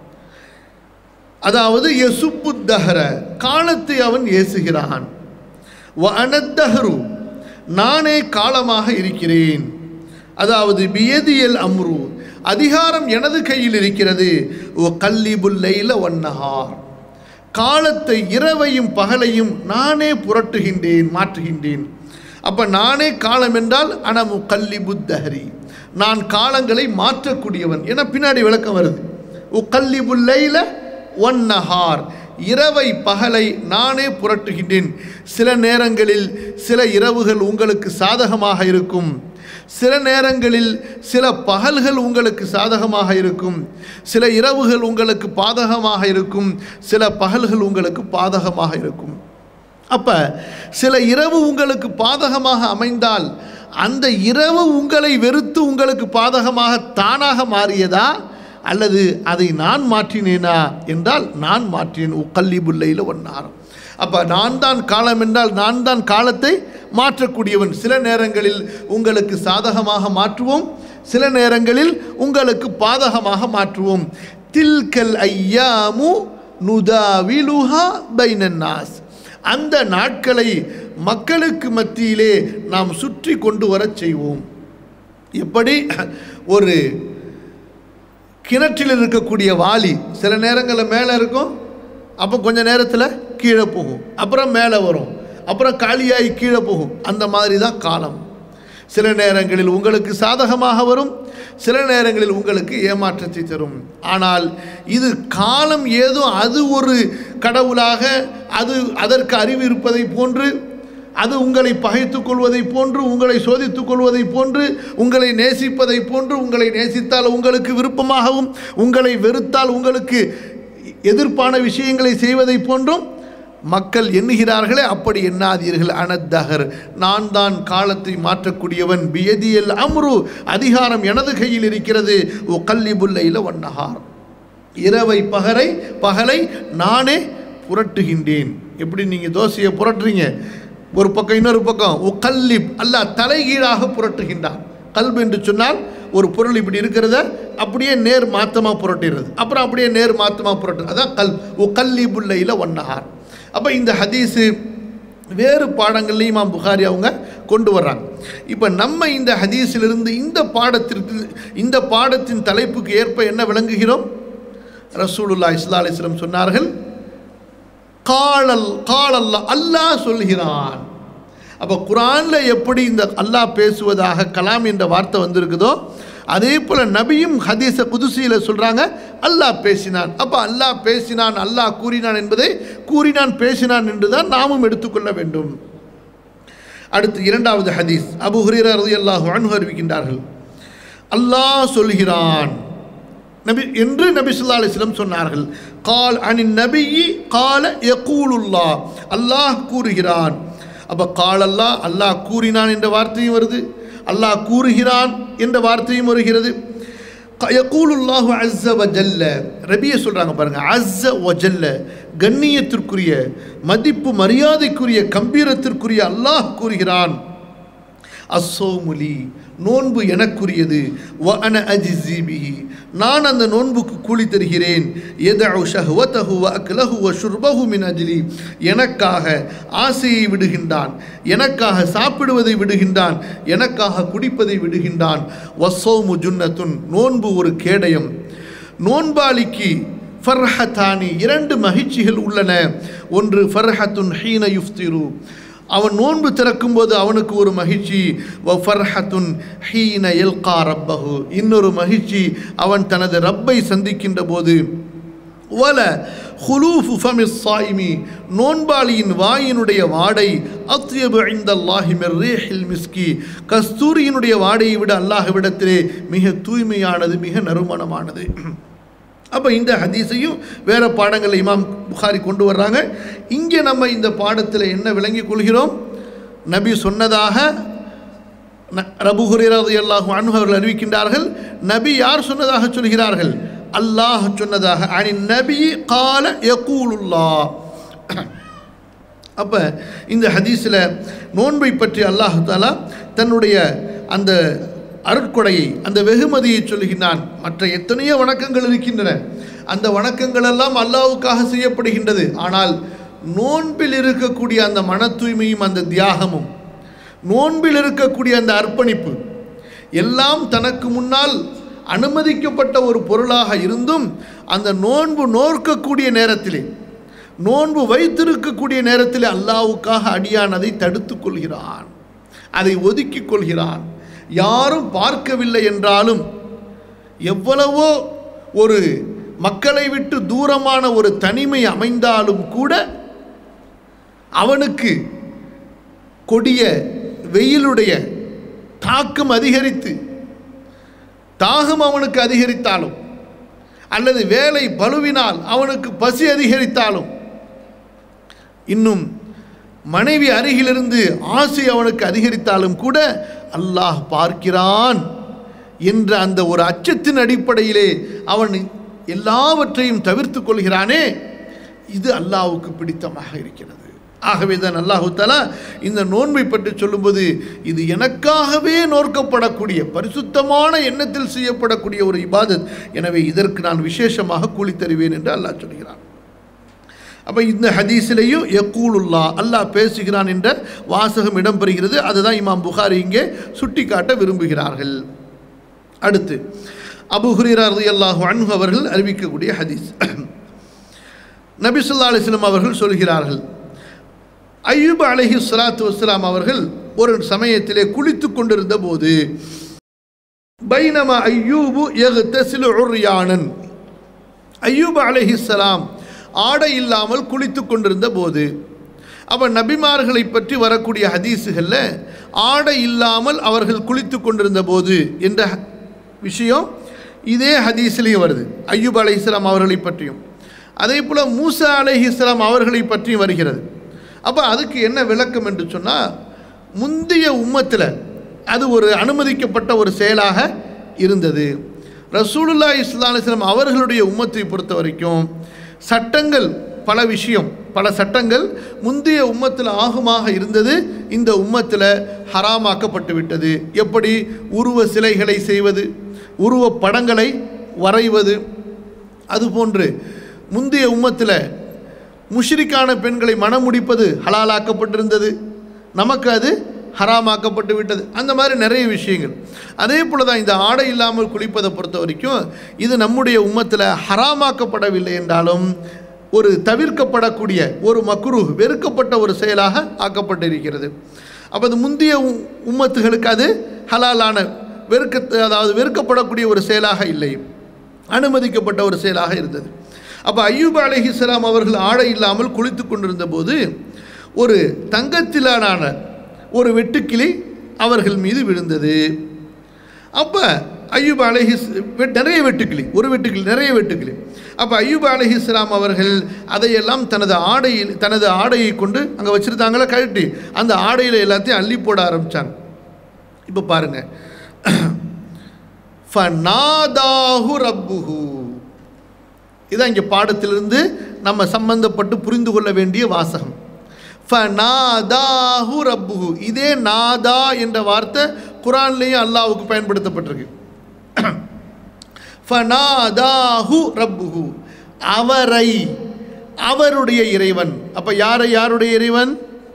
அதாவது எசுப்பு தஹர காலத்தை அவன் ஏசுகிறான் வ அனத்தஹரு நானே காலமாக இருக்கிறேன் அதாவது பியதியல் அம்ரு அதிகாரம் எனது கையில் இருக்கிறது ஓ கல்லிபுல்லைல ஒன்னஹார் காலத்தை இரவையும் பகலையும் நானே புரட்டுகின்றேன் மாற்றுகின்றேன் அப்போ நானே காலம் என்றால் அனமு கல்லி புத்தஹரி நான் காலங்களை மாற்றக்கூடியவன் என பின்னாடி விளக்கம் வருது உக்கல்லி புல்லைல ஒன் நஹார் இரவை பகலை நானே புரட்டுகின்றேன் சில நேரங்களில் சில இரவுகள் உங்களுக்கு சாதகமாக இருக்கும் சில நேரங்களில் சில பகல்கள் உங்களுக்கு சாதகமாக இருக்கும் சில இரவுகள் உங்களுக்கு பாதகமாக இருக்கும் சில பகல்கள் உங்களுக்கு பாதகமாக இருக்கும் அப்போ சில இரவு உங்களுக்கு பாதகமாக அமைந்தால் அந்த இரவு உங்களை வெறுத்து உங்களுக்கு பாதகமாக தானாக மாறியதா அல்லது அதை நான் மாற்றினேனா என்றால் நான் மாற்றினேன் உக்கல்லிபுல்லையில் ஒன்னாரம் அப்போ நான் தான் காலம் என்றால் நான் தான் காலத்தை மாற்றக்கூடியவன் சில நேரங்களில் உங்களுக்கு சாதகமாக மாற்றுவோம் சில நேரங்களில் உங்களுக்கு பாதகமாக மாற்றுவோம் தில்கல் ஐயாமு நுதாவிலுஹா பைனன்னாஸ் அந்த நாட்களை மக்களுக்கு மத்தியிலே நாம் சுற்றி கொண்டு வரச் செய்வோம் எப்படி ஒரு கிணற்றில் இருக்கக்கூடிய வாளி சில நேரங்களில் மேலே இருக்கும் அப்போ கொஞ்ச நேரத்தில் கீழே போகும் அப்புறம் மேலே வரும் அப்புறம் காலியாகி கீழே போகும் அந்த மாதிரி தான் காலம் சில நேரங்களில் உங்களுக்கு சாதகமாக வரும் சில நேரங்களில் உங்களுக்கு ஏமாற்றத்தை தரும் ஆனால் இது காலம் ஏதோ அது ஒரு கடவுளாக அது அதற்கு அறிவு இருப்பதை போன்று அது உங்களை பகைத்துக் கொள்வதை போன்று உங்களை சோதித்துக் கொள்வதை போன்று உங்களை நேசிப்பதை போன்று உங்களை நேசித்தால் உங்களுக்கு விருப்பமாகவும் உங்களை வெறுத்தால் உங்களுக்கு எதிர்ப்பான விஷயங்களை செய்வதை போன்றும் மக்கள் எண்ணுகிறார்களே அப்படி எண்ணாதீர்கள் அனத்தகர் நான் தான் காலத்தை மாற்றக்கூடியவன் பியதியல் அம்ரு அதிகாரம் எனது கையில் இருக்கிறது ஓ கல்லிபுல்லையில் வண்ணஹார் இரவை பகலை பகலை நானே புரட்டுகின்றேன் எப்படி நீங்கள் தோசையை புரட்டுறீங்க ஒரு பக்கம் இன்னொரு பக்கம் ஓ கல்லிப் அல்ல தலைகீழாக புரட்டுகின்றான் கல்பு என்று சொன்னால் ஒரு பொருள் இப்படி இருக்கிறத அப்படியே நேர் மாத்தமாக புரட்டிடுறது அப்புறம் அப்படியே நேர் மாத்தமாக புரட்டுறது அதான் கல் ஓ கல்லிபுல்லையில் ஒன்னஹார் அப்போ இந்த ஹதீஸு வேறு பாடங்கள்லையும் இமாம் புகாரி அவங்க கொண்டு வர்றாங்க இப்போ நம்ம இந்த ஹதீஸிலிருந்து இந்த பாடத்திற்கு இந்த பாடத்தின் தலைப்புக்கு ஏற்ப என்ன விளங்குகிறோம் ரசூலுல்லா இஸ்லா அலிஸ்லம் சொன்னார்கள் காலல் காலல்ல அல்லாஹ் சொல்கிறான் அப்போ குரானில் எப்படி இந்த அல்லாஹ் பேசுவதாக கலாம் என்ற வார்த்தை வந்திருக்குதோ அதே போல் நபியும் ஹதீஸ குதுசியில் சொல்கிறாங்க அல்லாஹ் பேசினான் அப்போ அல்லாஹ் பேசினான் அல்லாஹ் கூறினான் என்பதை கூறினான் பேசினான் என்று தான் நாமும் எடுத்துக்கொள்ள வேண்டும் அடுத்து இரண்டாவது ஹதீஸ் அபு ஹுரீரா ரலியல்லாஹு அன்ஹு அறிவிக்கின்றார்கள் அல்லாஹ் சொல்கிறான் நபி என்று நபி ஸல்லல்லாஹு அலைஹி வஸல்லம் சொன்னார்கள் கால் அனின் நபியி கால யகூலுல்லா அல்லாஹ் கூறுகிறான் அப்போ கால் அல்லாஹ் அல்லாஹ் கூறினான் என்ற வார்த்தையும் வருது அல்லாஹ் கூறுகிறான் என்ற வார்த்தையும் வருகிறது யகூலுல்லாஹு அஸ்ஸ வ ஜல்ல ரபிய சொல்கிறாங்க பாருங்க அஸ்ஸ வ ஜல்ல கண்ணியத்திற்குரிய மதிப்பு மரியாதைக்குரிய கம்பீரத்திற்குரிய அல்லாஹ் கூறுகிறான் அசோமுலி நோன்பு எனக்குரியது வ அன அஜிசிபிஹி நான் அந்த நோன்புக்கு கூலி தருகிறேன் எதஉ ஷஹ்வதஹு வ அக்லஹு வ ஷுர்பஹு மின் அஜ்லி எனக்காக ஆசையை விடுகின்றான் எனக்காக சாப்பிடுவதை விடுகின்றான் எனக்காக குடிப்பதை விடுகின்றான் வசோமு ஜுன்னத்துன் நோன்பு ஒரு கேடயம் நோன்பாளிக்கு ஃபர்ஹத்தானி இரண்டு மகிழ்ச்சிகள் உள்ளன ஒன்று ஃபர்ஹத்துன் ஹீன யுஃப்திரு அவன் நோன்பு திறக்கும்போது அவனுக்கு ஒரு மகிழ்ச்சி வ ஃபர்ஹத்துன் ஹீன எல்கா ரப்பஹு இன்னொரு மகிழ்ச்சி அவன் தனது ரப்பை சந்திக்கின்ற போது வல ஹுலூஃபு ஃபமிஸ் சாயிமி நோன்பாளியின் வாயினுடைய வாடை அத்யபு ஐந்தல்லாஹி மிர் ரீஹில் மிஸ்கி கஸ்தூரியினுடைய வாடையை விட அல்லாஹ்விடத்திலே மிக தூய்மையானது மிக நறுமணமானது அப்போ இந்த ஹதீஸையும் வேறு பாடங்களில் இமாம் புகாரி கொண்டு வர்றாங்க இங்கே நம்ம இந்த பாடத்தில் என்ன விளங்கிக் கொள்கிறோம் நபி சொன்னதாக ரபுஹுரது அல்லாஹு அன்ஹு அவர்கள் அறிவிக்கின்றார்கள் நபி யார் சொன்னதாக சொல்கிறார்கள் அல்லாஹ் சொன்னதாக அனி நபி கால யகூலுல்லா அப்போ இந்த ஹதீஸில் நோன்பை பற்றி அல்லாஹு தாலா தன்னுடைய அந்த அருட்கொடையை அந்த வெகுமதியை சொல்லுகின்றான் மற்ற எத்தனையோ வணக்கங்கள் இருக்கின்றன அந்த வணக்கங்கள் எல்லாம் அல்லாவுக்காக செய்யப்படுகின்றது ஆனால் நோன்பில் இருக்கக்கூடிய அந்த மன தூய்மையும் அந்த தியாகமும் நோன்பில் இருக்கக்கூடிய அந்த அர்ப்பணிப்பு எல்லாம் தனக்கு முன்னால் அனுமதிக்கப்பட்ட ஒரு பொருளாக இருந்தும் அந்த நோன்பு நோற்கக்கூடிய நேரத்திலே நோன்பு வைத்திருக்கக்கூடிய நேரத்தில் அல்லாவுக்காக அடியான் அதை தடுத்துக் கொள்கிறான் அதை ஒதுக்கிக் கொள்கிறான் யாரும் பார்க்கவில்லை என்றாலும் எவ்வளவோ ஒரு மக்களை விட்டு தூரமான ஒரு தனிமை அமைந்தாலும் கூட அவனுக்கு கொடிய வெயிலுடைய தாக்கம் அதிகரித்து தாகம் அவனுக்கு அதிகரித்தாலும் அல்லது வேலை பலுவினால் அவனுக்கு பசி அதிகரித்தாலும் இன்னும் மனைவி அருகிலிருந்து ஆசை அவனுக்கு அதிகரித்தாலும் கூட அல்லாஹ் பார்க்கிறான் என்ற அந்த ஒரு அச்சத்தின் அடிப்படையிலே அவன் எல்லாவற்றையும் தவிர்த்து கொள்கிறானே இது அல்லாஹ்வுக்கு பிடித்தமாக இருக்கிறது ஆகவே தான் அல்லாஹு தஆலா இந்த நோன்பை பற்றி சொல்லும்போது இது எனக்காகவே நோக்கப்படக்கூடிய பரிசுத்தமான எண்ணத்தில் செய்யப்படக்கூடிய ஒரு இபாதத் எனவே இதற்கு நான் விசேஷமாக கூலி தருவேன் என்று அல்லாஹ் சொல்கிறான் அப்போ இந்த ஹதீஸிலேயும் யக்கூலுல்லா அல்லாஹ் பேசுகிறான் என்ற வாசகம் இடம்பெறுகிறது அதுதான் இமாம் புகாரி இங்கே சுட்டிக்காட்ட விரும்புகிறார்கள் அடுத்து அபு ஹுரீரா ரலியல்லாஹு அன்ஹு அவர்கள் அறிவிக்கக்கூடிய ஹதீஸ் நபி ஸல்லல்லாஹு அலைஹி வஸல்லம் அவர்கள் சொல்கிறார்கள் ஐயூப் அலைஹி ஸலாத்து வஸ்ஸலாம் அவர்கள் ஒரு சமயத்திலே குளித்துக் கொண்டிருந்த போது பைனமா ஐயூபு யக்தசிலு உர்யானன் ஐயூப் அலைஹிஸ்ஸலாம் ஆடை இல்லாமல் குளித்து கொண்டிருந்த போது அப்போ நபிமார்களை பற்றி வரக்கூடிய ஹதீஸுகளில் ஆடை இல்லாமல் அவர்கள் குளித்து கொண்டிருந்த போது என்ற ஹ- விஷயம் இதே ஹதீஸ்லேயும் வருது ஐயூப் அலைஹிஸ்ஸலாம் அவர்களை பற்றியும் அதே போல் மூசா அலைஹிஸ்ஸலாம் அவர்களை பற்றியும் வருகிறது அப்போ அதுக்கு என்ன விளக்கம் என்று சொன்னால் முந்தைய உம்மத்தில் அது ஒரு அனுமதிக்கப்பட்ட ஒரு செயலாக இருந்தது ரசூலுல்லா இஸ்லாம் அவர்களுடைய உம்மத்தை பொறுத்த வரைக்கும் சட்டங்கள் பல விஷயம் பல சட்டங்கள் முந்தைய உம்மத்தில் ஆகுமாக இருந்தது இந்த உம்மத்தில் ஹராமாக்கப்பட்டு விட்டது எப்படி உருவ சிலைகளை செய்வது உருவ படங்களை வரைவது அதுபோன்று முந்தைய உம்மத்தில் முஷ்ரிக்கான பெண்களை மணமுடிப்பது ஹலாலாக்கப்பட்டிருந்தது நமக்கு அது ஹராமாக்கப்பட்டு விட்டது அந்த மாதிரி நிறைய விஷயங்கள் அதே போல தான் இந்த ஆடை இல்லாமல் குளிப்பதை பொறுத்த வரைக்கும் இது நம்முடைய உம்மத்தில் ஹராமாக்கப்படவில்லை என்றாலும் ஒரு தவிர்க்கப்படக்கூடிய ஒரு மக்ரு வெறுக்கப்பட்ட ஒரு செயலாக ஆக்கப்பட்டிருக்கிறது அப்போ அது முந்தைய உ- உம்மத்துகளுக்கு அது ஹலாலான வெறுக்க அதாவது வெறுக்கப்படக்கூடிய ஒரு செயலாக இல்லை அனுமதிக்கப்பட்ட ஒரு செயலாக இருந்தது அப்போ ஐயூப் அலைஹிஸ்ஸலாம் அவர்கள் ஆடை இல்லாமல் குளித்து கொண்டிருந்த போது ஒரு தங்கத்திலான ஒரு வெட்டுக்கிளி அவர்கள் மீது விழுந்தது அப்போ ஐயூப் அலைஹிஸ் வெ- நிறைய வெட்டுக்கிளி ஒரு வெட்டுக்கிளி நிறைய வெட்டுக்கிளி அப்போ ஐயூப் அலைஹிஸ்ஸலாம் அவர்கள் அதையெல்லாம் தனது ஆடையில் தனது ஆடையை கொண்டு அங்கே வச்சுருந்தாங்களே கழட்டி அந்த ஆடையில் எல்லாத்தையும் அள்ளி போட ஆரம்பித்தாங்க இப்போ பாருங்க ஃபநாதாஹு ரப்புஹு இதான் இங்கே பாடத்திலிருந்து நம்ம சம்பந்தப்பட்டு புரிந்து கொள்ள வேண்டிய வாசகம் ஃபநாதாஹு ரப்புஹு இதே நாதா என்ற வார்த்தை குரான்லேயும் அல்லாஹ்வுக்கு பயன்படுத்தப்பட்டிருக்கு ஃபநாதாஹு ரப்புஹு அவரை அவருடைய இறைவன் அப்போ யாரை யாருடைய இறைவன்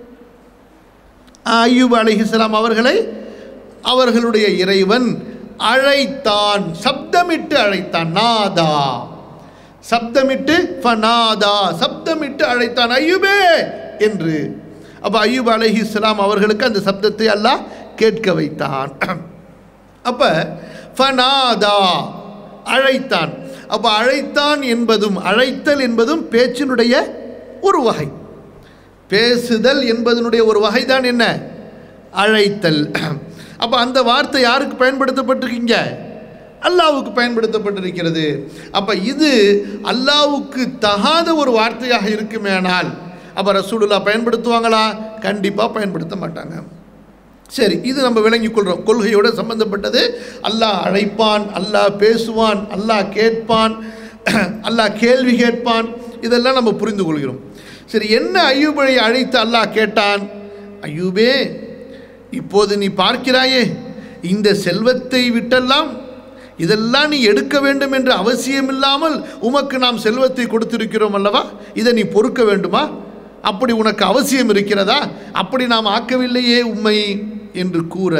ஐயூப் அலைஹிஸ்ஸலாம் அவர்களை அவர்களுடைய இறைவன் அழைத்தான் சப்தமிட்டு அழைத்தான் நாதா சப்தமிட்டு ஃபநாதா சப்தமிட்டு அழைத்தான் ஐயூபே என்று அப்போ ஐயூப் அலைஹிஸ்ஸலாம் அவர்களுக்கு அந்த சப்தத்தை அல்லாஹ் கேட்க வைத்தான் அப்போ ஃபனாதா அழைத்தான் அப்போ அழைத்தான் என்பதும் அழைத்தல் என்பதும் பேச்சினுடைய ஒரு வகை பேசுதல் என்பதனுடைய ஒரு வகைதான் என்ன அழைத்தல் அப்போ அந்த வார்த்தை யாருக்கு பயன்படுத்தப்பட்டிருக்கீங்க அல்லாவுக்கு பயன்படுத்தப்பட்டிருக்கிறது அப்போ இது அல்லாவுக்கு தகாத ஒரு வார்த்தையாக இருக்குமேனால் அப்போ ரசூலுல்லா பயன்படுத்துவாங்களா கண்டிப்பாக பயன்படுத்த மாட்டாங்க சரி இது நம்ம விளங்கிக் கொள்கிறோம் கொள்கையோடு சம்பந்தப்பட்டது அல்லாஹ் அழைப்பான் அல்லாஹ் பேசுவான் அல்லாஹ் கேட்பான் அல்லாஹ் கேள்வி கேட்பான் இதெல்லாம் நம்ம புரிந்து கொள்கிறோம் சரி என்ன ஐயூபனை அழைத்து அல்லாஹ் கேட்டான் ஐயூபே இப்போது நீ பார்க்கிறாயே இந்த செல்வத்தை விட்டெல்லாம் இதெல்லாம் நீ எடுக்க வேண்டும் என்ற அவசியமில்லாமல் உமக்கு நாம் செல்வத்தை கொடுத்திருக்கிறோம் அல்லவா இதை நீ பொறுக்க வேண்டுமா அப்படி உனக்கு அவசியம் இருக்கிறதா அப்படி நாம் ஆக்கவில்லையே உம்மை என்று கூற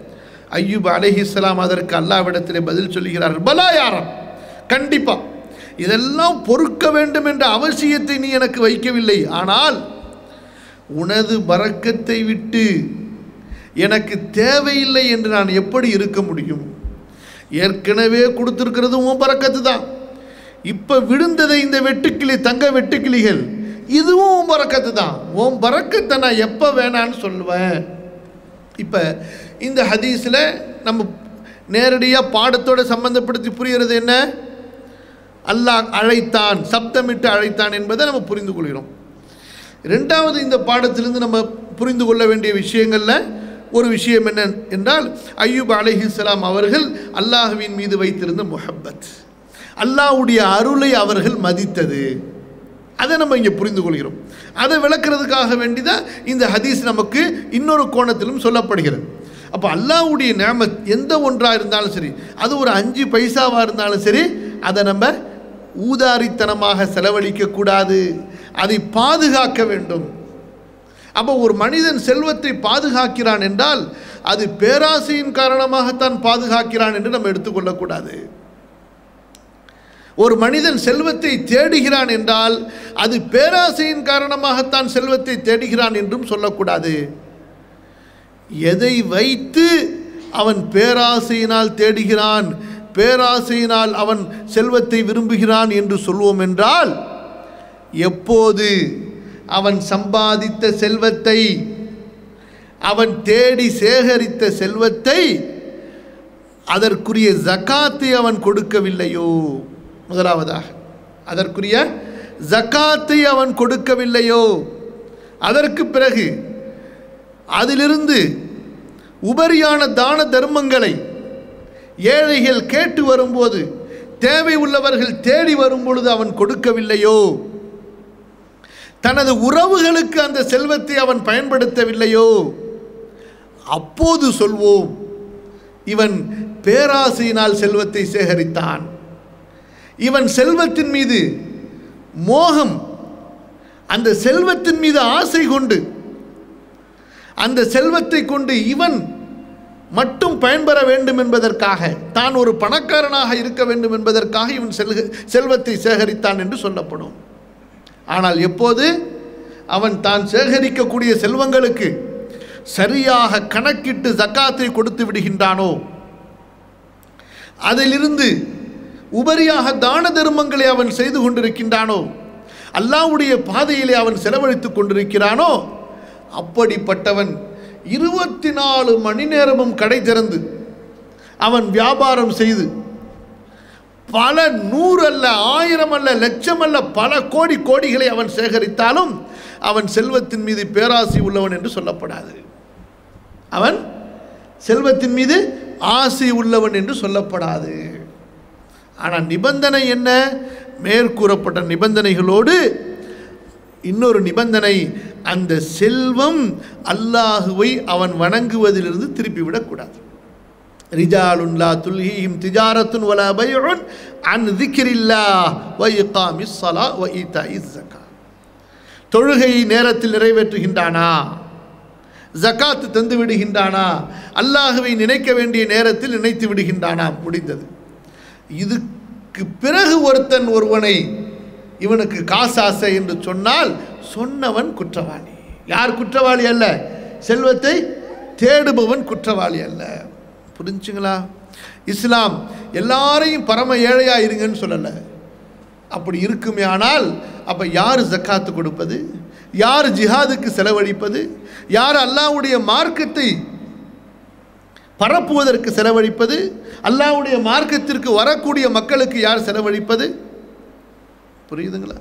ஐயூப் அலைஹிஸ்ஸலாம் அதற்கு அல்லாவிடத்திலே பதில் சொல்லுகிறார்கள் பலா யாரம் கண்டிப்பா இதெல்லாம் பொறுக்க வேண்டும் என்ற அவசியத்தை நீ எனக்கு வைக்கவில்லை ஆனால் உனது பறக்கத்தை விட்டு எனக்கு தேவையில்லை என்று நான் எப்படி இருக்க முடியும் ஏற்கனவே கொடுத்துருக்கிறது உன் பறக்கத்து தான் இப்போ விழுந்ததை இந்த வெட்டுக்கிளி தங்க வெட்டுக்கிளிகள் இதுவும் உன் பறக்கத்து தான் உன் பறக்கத்தை நான் எப்போ வேணான்னு சொல்லுவேன் இப்போ இந்த ஹதீஸில் நம்ம நேரடியாக பாடத்தோட சம்பந்தப்படுத்தி புரிகிறது என்ன அல்லாஹ் அழைத்தான் சப்தமிட்டு அழைத்தான் என்பதை நம்ம புரிந்து கொள்கிறோம் ரெண்டாவது இந்த பாடத்திலிருந்து நம்ம புரிந்து கொள்ள வேண்டிய விஷயங்களில் ஒரு விஷயம் என்ன என்றால் ஐயூப் அலைஹிஸ்ஸலாம் அவர்கள் அல்லாஹுவின் மீது வைத்திருந்த முஹப்பத் அல்லாஹ்வுடைய அருளை அவர்கள் மதித்தது அதை நம்ம இங்கே புரிந்து கொள்கிறோம் அதை விளக்குறதுக்காக வேண்டிதான் இந்த ஹதீஸ் நமக்கு இன்னொரு கோணத்திலும் சொல்லப்படுகிறது அப்போ அல்லாஹ்வுடைய நேமத் எந்த ஒன்றாக இருந்தாலும் சரி அது ஒரு அஞ்சு பைசாவாக இருந்தாலும் சரி அதை நம்ம ஊதாரித்தனமாக செலவழிக்கக்கூடாது அதை பாதுகாக்க வேண்டும் அப்போ ஒரு மனிதன் செல்வத்தை பாதுகாக்கிறான் என்றால் அது பேராசையின் காரணமாகத்தான் பாதுகாக்கிறான் என்று நம்ம எடுத்துக்கொள்ளக்கூடாது ஒரு மனிதன் செல்வத்தை தேடுகிறான் என்றால் அது பேராசையின் காரணமாகத்தான் செல்வத்தை தேடுகிறான் என்றும் சொல்லக்கூடாது எதை வைத்து அவன் பேராசையினால் தேடுகிறான் பேராசையினால் அவன் செல்வத்தை விரும்புகிறான் என்று சொல்வோம் என்றால் எப்போது அவன் சம்பாதித்த செல்வத்தை அவன் தேடி சேகரித்த செல்வத்தை அதற்குரிய ஜக்காத்தை அவன் கொடுக்கவில்லையோ முதலாவதாக அதற்குரிய ஜக்காத்தை அவன் கொடுக்கவில்லையோ அதற்கு பிறகு அதிலிருந்து உபரியான தான தர்மங்களை ஏழைகள் கேட்டு வரும்போது தேவை உள்ளவர்கள் தேடி வரும் பொழுது அவன் கொடுக்கவில்லையோ தனது உறவுகளுக்கு அந்த செல்வத்தை அவன் பயன்படுத்தவில்லையோ அப்போது சொல்வோம் இவன் பேராசையினால் செல்வத்தை சேகரித்தான் இவன் செல்வத்தின் மீது மோகம் அந்த செல்வத்தின் மீது ஆசை கொண்டு அந்த செல்வத்தை கொண்டு இவன் மட்டும் பயன்பெற வேண்டும் என்பதற்காக தான் ஒரு பணக்காரனாக இருக்க வேண்டும் என்பதற்காக இவன் செல்க செல்வத்தை சேகரித்தான் என்று சொல்லப்படும் ஆனால் எப்போது அவன் தான் சேகரிக்கக்கூடிய செல்வங்களுக்கு சரியாக கணக்கிட்டு ஜக்காத்தை கொடுத்து விடுகின்றானோ அதிலிருந்து உபரியாக தான தர்மங்களை அவன் செய்து கொண்டிருக்கின்றானோ அல்லாவுடைய பாதையிலே அவன் செலவழித்துக் கொண்டிருக்கிறானோ அப்படிப்பட்டவன் இருபத்தி நாலு மணி நேரமும் கடை திறந்து அவன் வியாபாரம் செய்து பல நூறு அல்ல ஆயிரம் அல்ல லட்சம் அல்ல பல கோடி கோடிகளை அவன் சேகரித்தாலும் அவன் செல்வத்தின் மீது பேராசை உள்ளவன் என்று சொல்லப்படாது அவன் செல்வத்தின் மீது ஆசை உள்ளவன் என்று சொல்லப்படாது ஆனால் நிபந்தனை என்ன மேற்கூறப்பட்ட நிபந்தனைகளோடு இன்னொரு நிபந்தனை அந்த செல்வம் அல்லாஹுவை அவன் வணங்குவதிலிருந்து திருப்பிவிடக்கூடாது ரிஜாலுன் லா துல்ஹீஹிம் திஜாரத்துன் வலா பைஉன் அன் திக்ரில்லாஹ் வ இகாமிஸ் ஸலா வ ஈதாஇஸ் ஸக்கா தொழுகையை நேரத்தில் நிறைவேற்றுகின்றானா ஜகாத் தந்து விடுகின்றானா அல்லாஹுவை நினைக்க வேண்டிய நேரத்தில் நினைத்து விடுகின்றானா முடிந்தது இதுக்கு பிறகு ஒருத்தன் ஒருவனை இவனுக்கு காசாசை என்று சொன்னால் சொன்னவன் குற்றவாளி யார் குற்றவாளி அல்ல செல்வத்தை தேடுபவன் குற்றவாளி அல்ல புரிஞ்சுங்களா இஸ்லாம் எல்லாரையும் பரம ஏழையா இருங்கன்னு சொல்லலை அப்படி இருக்குமே ஆனால் அப்போ யார் ஜக்காத்து கொடுப்பது யார் ஜிஹாதுக்கு செலவழிப்பது யார் அல்லாஹ்வுடைய மார்க்கத்தை பரப்புவதற்கு செலவழிப்பது அல்லாஹ்வுடைய மார்க்கத்திற்கு வரக்கூடிய மக்களுக்கு யார் செலவழிப்பது புரியுதுங்களா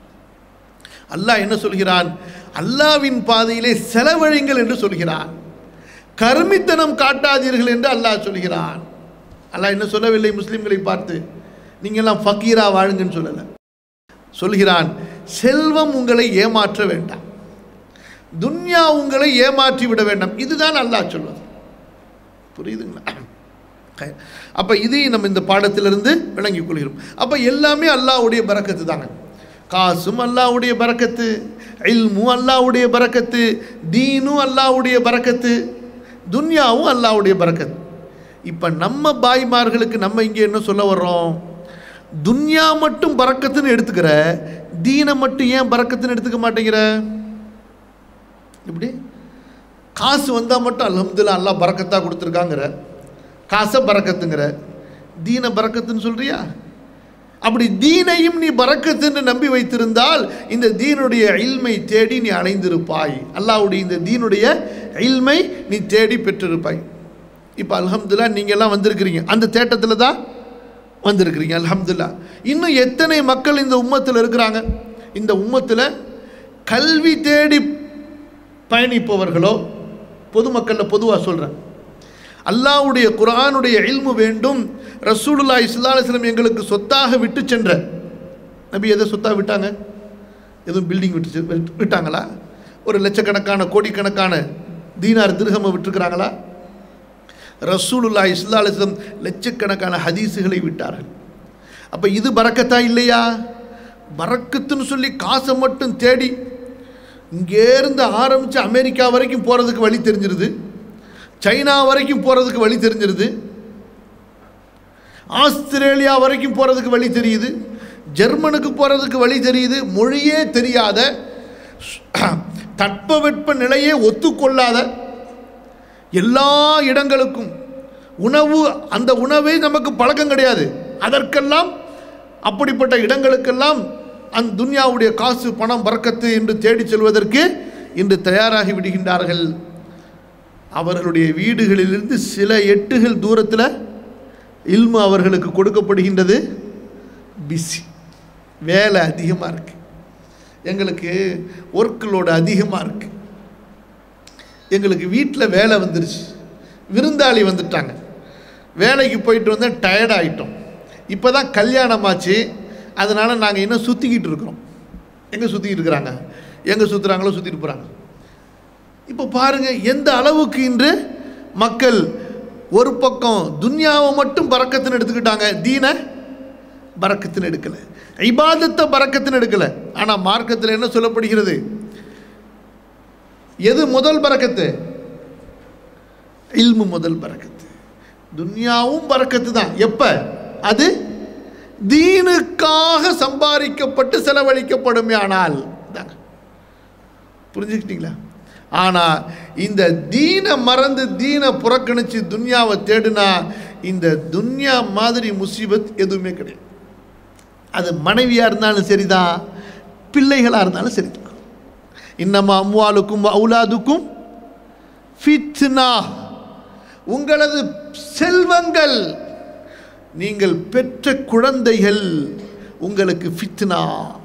அல்லாஹ் என்ன சொல்கிறான் அல்லாவின் பாதையிலே செலவழிங்கள் என்று சொல்கிறான் கருமித்தனம் காட்டாதீர்கள் என்று அல்லாஹ் சொல்கிறான் அல்லாஹ் என்ன சொல்லவில்லை முஸ்லிம்களை பார்த்து நீங்கள்லாம் ஃபக்கீரா வாழுங்கன்னு சொல்லலை சொல்கிறான் செல்வம் உங்களை ஏமாற்ற வேண்டாம் துன்யா உங்களை ஏமாற்றி விட வேண்டாம் இதுதான் அல்லாஹ் சொல்வது புரியுதுங்களா அப்போ இதையும் நம்ம இந்த பாடத்திலிருந்து விளங்கிக் கொள்கிறோம் அப்போ எல்லாமே அல்லாஹ்வுடைய பரக்கத்து தாங்க காசும் அல்லாஹ்வுடைய பரக்கத்து இல்மும் அல்லாஹ்வுடைய பரக்கத்து தீனும் அல்லாஹ்வுடைய பரக்கத்து துன்யாவும் அல்லாஹ்வுடைய பரக்கத்து இப்போ நம்ம பாய்மார்களுக்கு நம்ம இங்கே என்ன சொல்ல வர்றோம் துன்யா மட்டும் பறக்கத்துன்னு எடுத்துக்கிற தீனை மட்டும் ஏன் பறக்கத்துன்னு எடுத்துக்க மாட்டேங்கிற இப்படி காசு வந்தால் மட்டும் அல்ஹம்துலில்லாஹ் அல்லாஹ் பறக்கத்தாக கொடுத்துருக்காங்கிற காசை பறக்கத்துங்கிற தீனை பறக்கத்துன்னு சொல்றியா அப்படி தீனையும் நீ பறக்கத்துன்னு நம்பி வைத்திருந்தால் இந்த தீனுடைய இல்மை தேடி நீ அடைந்திருப்பாய் அல்லாஹ்வுடைய இந்த தீனுடைய இல்மை நீ தேடி பெற்றிருப்பாய் இப்போ அல்ஹம்துலில்லாஹ் நீங்க எல்லாம் வந்திருக்கிறீங்க அந்த தேட்டத்தில் தான் வந்திருக்கிறீங்க அல்ஹம்துலில்லாஹ் இன்னும் எத்தனை மக்கள் இந்த உம்மத்தில் இருக்கிறாங்க இந்த உம்மத்தில் கல்வி தேடி பயணிப்பவர்களோ பொதுமக்களில் பொதுவாக சொல்கிறேன் அல்லாஹ்வுடைய குர்ஆனுடைய இல்மு வேண்டும் ரசூலுல்லாஹி ஸல்லல்லாஹு அலைஹி வஸல்லம் எங்களுக்கு சொத்தாக விட்டு சென்ற நபி எதை சொத்தாக விட்டாங்க எதுவும் பில்டிங் விட்டு செ- விட்டு- விட்டாங்களா ஒரு லட்சக்கணக்கான கோடிக்கணக்கான தீனார் திருகமை விட்டுருக்கிறாங்களா ரசூலுல்லாஹி ஸல்லல்லாஹு அலைஹி வஸல்லம் லட்சக்கணக்கான ஹதீஸுகளை விட்டார்கள் அப்போ இது பறக்கத்தா இல்லையா பறக்கத்துன்னு சொல்லி காசை மட்டும் தேடி இங்கேருந்து ஆரம்பித்து அமெரிக்கா வரைக்கும் போகிறதுக்கு வழி தெரிஞ்சிருது சைனா வரைக்கும் போகிறதுக்கு வழி தெரிஞ்சிருது ஆஸ்திரேலியா வரைக்கும் போகிறதுக்கு வழி தெரியுது ஜெர்மனுக்கு போகிறதுக்கு வழி தெரியுது மொழியே தெரியாத தட்பவெட்ப நிலையே ஒத்துக்கொள்ளாத எல்லா இடங்களுக்கும் உணவு அந்த உணவே நமக்கு பழக்கம் கிடையாது அதற்கெல்லாம் அப்படிப்பட்ட இடங்களுக்கெல்லாம் அந்த துன்யாவுடைய காசு பணம் பறக்கத்து என்று தேடிச் செல்வதற்கு இன்று தயாராகி விடுகின்றார்கள் அவர்களுடைய வீடுகளிலிருந்து சில எட்டுகள் தூரத்தில் இல்மு அவர்களுக்கு கொடுக்கப்படுகின்றது பிஸி வேலை அதிகமாக இருக்கு எங்களுக்கு ஒர்க் லோடு அதிகமாக இருக்கு எங்களுக்கு வீட்டில் வேலை வந்துருச்சு விருந்தாளி வந்துட்டாங்க வேலைக்கு போயிட்டு வந்தால் டயர்ட் ஆகிட்டோம் இப்போ தான் கல்யாணம் ஆச்சு அதனால் நாங்கள் இன்னும் சுற்றிக்கிட்டு இருக்கிறோம் எங்கே சுற்றிக்கிட்டு இருக்கிறாங்க எங்கே சுற்றுறாங்களோ சுற்றிட்டு போகிறாங்க இப்போ பாருங்கள் எந்த அளவுக்கு இன்று மக்கள் ஒரு பக்கம் துன்யாவை மட்டும் பறக்கத்துன்னு எடுத்துக்கிட்டாங்க தீனை பறக்கத்துன்னு எடுக்கலை இபாதத்தை பறக்கத்துன்னு எடுக்கலை ஆனால் மார்க்கத்தில் என்ன சொல்லப்படுகிறது எது முதல் பறக்கத்து இல்மு முதல் பறக்கத்து துன்யாவும் பறக்கத்து தான் எப்ப அது தீனுக்காக சம்பாதிக்கப்பட்டு செலவழிக்கப்படும் ஆனால் தாங்க புரிஞ்சுக்கிட்டீங்களா ஆனால் இந்த தீனை மறந்து தீனை புறக்கணிச்சு துன்யாவை தேடுனா இந்த துன்யா மாதிரி முசீபத் எதுவுமே கிடையாது அது மனைவியாக இருந்தாலும் சரிதான் பிள்ளைகளாக இருந்தாலும் சரிதான் இன்னமா அம்வாலுக்கும் அவுலாதுக்கும் ஃபித்னா உங்களது செல்வங்கள் நீங்கள் பெற்ற குழந்தைகள் உங்களுக்கு ஃபித்னா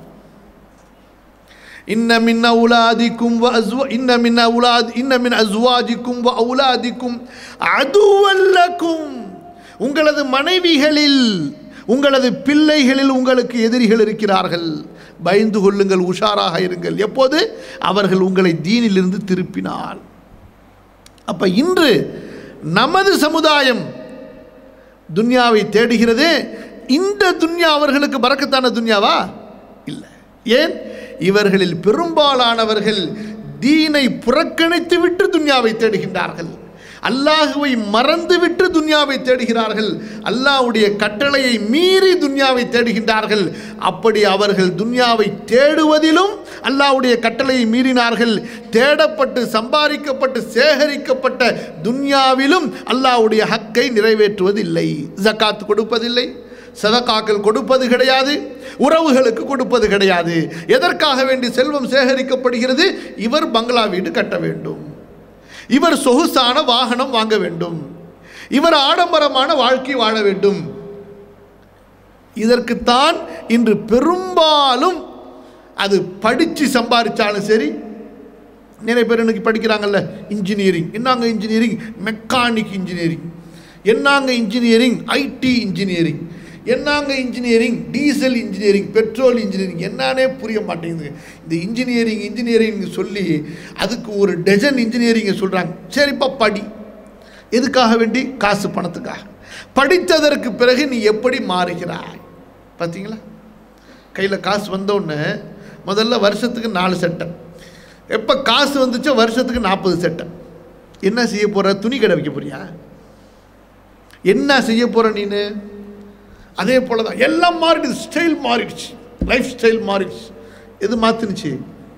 இன்ன மின் அவுலாதிக்கும் வஅஸ்வ இன்ன மின் அவுலாத் இன்ன மின் அஸ்வாஜிக்கும் வ அவுலாதிக்கும் அதுவல்லக்கும் உங்களது மனைவிகளில் உங்களது பிள்ளைகளில் உங்களுக்கு எதிரிகள் இருக்கிறார்கள் பயந்து கொள்ளுங்கள் உஷாராக இருங்கள் எப்போது அவர்கள் உங்களை தீனிலிருந்து திருப்பினால் அப்ப இன்று நமது சமுதாயம் துன்யாவை தேடுகிறது இந்த துன்யா அவர்களுக்கு பறக்கத்தான துன்யாவா இல்லை ஏன் இவர்களில் பெரும்பாலானவர்கள் தீனை புறக்கணித்து விட்டு துன்யாவை தேடுகின்றார்கள் அல்லாஹுவை மறந்துவிட்டு துன்யாவை தேடுகிறார்கள் அல்லாஹ்வுடைய கட்டளையை மீறி துன்யாவை தேடுகின்றார்கள் அப்படி அவர்கள் துன்யாவை தேடுவதிலும் அல்லாஹ்வுடைய கட்டளையை மீறினார்கள் தேடப்பட்டு சம்பாதிக்கப்பட்டு சேகரிக்கப்பட்ட துன்யாவிலும் அல்லாஹ்வுடைய ஹக்கை நிறைவேற்றுவதில்லை ஜக்காத் கொடுப்பதில்லை சதக்காக்கள் கொடுப்பது கிடையாது உறவுகளுக்கு கொடுப்பது கிடையாது எதற்காக வேண்டி செல்வம் சேகரிக்கப்படுகிறது இவர் பங்களா வீடு கட்ட வேண்டும் இவர் சொகுசான வாகனம் வாங்க வேண்டும் இவர் ஆடம்பரமான வாழ்க்கை வாழ வேண்டும் இதற்குத்தான் இன்று பெரும்பாலும் அது படித்து சம்பாதிச்சாலும் சரி நிறைய பேர் இன்னைக்கு படிக்கிறாங்கல்ல இன்ஜினியரிங் என்னங்க இன்ஜினியரிங் மெக்கானிக் இன்ஜினியரிங் என்னங்க இன்ஜினியரிங் ஐடி இன்ஜினியரிங் என்னங்க engineering diesel engineering petrol engineering என்னன்னே புரிய மாட்டேங்குது இந்த இன்ஜினியரிங் இன்ஜினியரிங் சொல்லி அதுக்கு ஒரு டஜன் இன்ஜினியரிங்கை சொல்கிறாங்க சரிப்பா படி எதுக்காக வேண்டி காசு பணத்துக்காக படித்ததற்கு பிறகு நீ எப்படி மாறுகிறாய் பார்த்தீங்களா கையில் காசு வந்தோடனே முதல்ல வருஷத்துக்கு நாலு சட்டை எப்போ காசு வந்துச்சோ வருஷத்துக்கு நாற்பது சட்டை என்ன செய்ய போகிற துணி கடை வைக்க போறியா என்ன செய்ய போகிற நீனு அதே போல தான் எல்லாம் மாறிடுச்சு ஸ்டைல் மாறிடுச்சு லைஃப் ஸ்டைல் மாறிடுச்சு எது மாத்துனுச்சு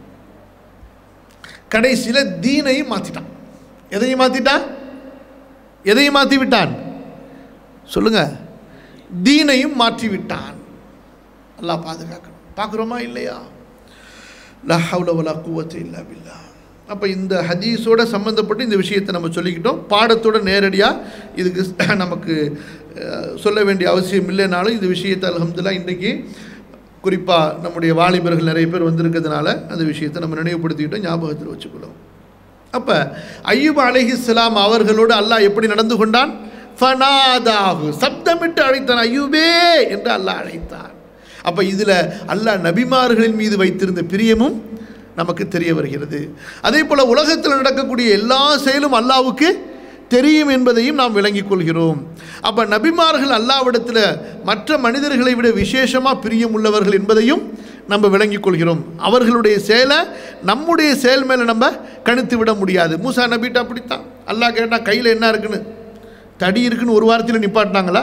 கடைசியில் தீனையும் மாற்றிட்டான் எதையும் மாற்றிட்டான் எதையும் மாற்றி விட்டான் சொல்லுங்க தீனையும் மாற்றி விட்டான் அல்லாஹ் பாதுகாக்கணும் பார்க்குறோமா இல்லையா லா ஹவ்ல வலா குவத்தை இல்லா பில்லா அப்போ இந்த ஹதீஸோட சம்மந்தப்பட்டு இந்த விஷயத்தை நம்ம சொல்லிக்கிட்டோம் பாடத்தோட நேரடியாக இதுக்கு நமக்கு அஹ், சொல்ல வேண்டிய அவசியம் இல்லைனாலும் இந்த விஷயத்தை அல்ஹம்துலில்லாஹ் இன்றைக்கி குறிப்பாக நம்முடைய வாலிபர்கள் நிறைய பேர் வந்திருக்கிறதுனால அந்த விஷயத்தை நம்ம நினைவுபடுத்திக்கிட்டோம் ஞாபகத்தில் வச்சுக்கணும் அப்போ ஐயூப் அலைஹிஸ்ஸலாம் அவர்களோடு அல்லாஹ் எப்படி நடந்து கொண்டான் ஃபனாதாஹு சப்தமிட்டு அழைத்தான் ஐயூபே என்று அல்லாஹ் அழைத்தான் அப்போ இதில் அல்லாஹ் நபிமார்களின் மீது வைத்திருந்த பிரியமும் நமக்கு தெரிய வருகிறது அதே போல் உலகத்தில் நடக்கக்கூடிய எல்லா செயலும் அல்லாஹ்வுக்கு தெரியும் என்பதையும் நாம் விளங்கிக் கொள்கிறோம் அப்போ நபிமார்கள் அல்லாவிடத்தில் மற்ற மனிதர்களை விட விசேஷமாக பிரியம் உள்ளவர்கள் என்பதையும் நம்ம விளங்கிக் கொள்கிறோம் அவர்களுடைய செயலை நம்முடைய செயல் மேலே நம்ம கணித்து விட முடியாது மூசா நபிட்ட அப்படித்தான் அல்லாஹ் கேட்டால் கையில் என்ன இருக்குன்னு தடி இருக்குன்னு ஒரு வாரத்தில் நிப்பாட்டினாங்களா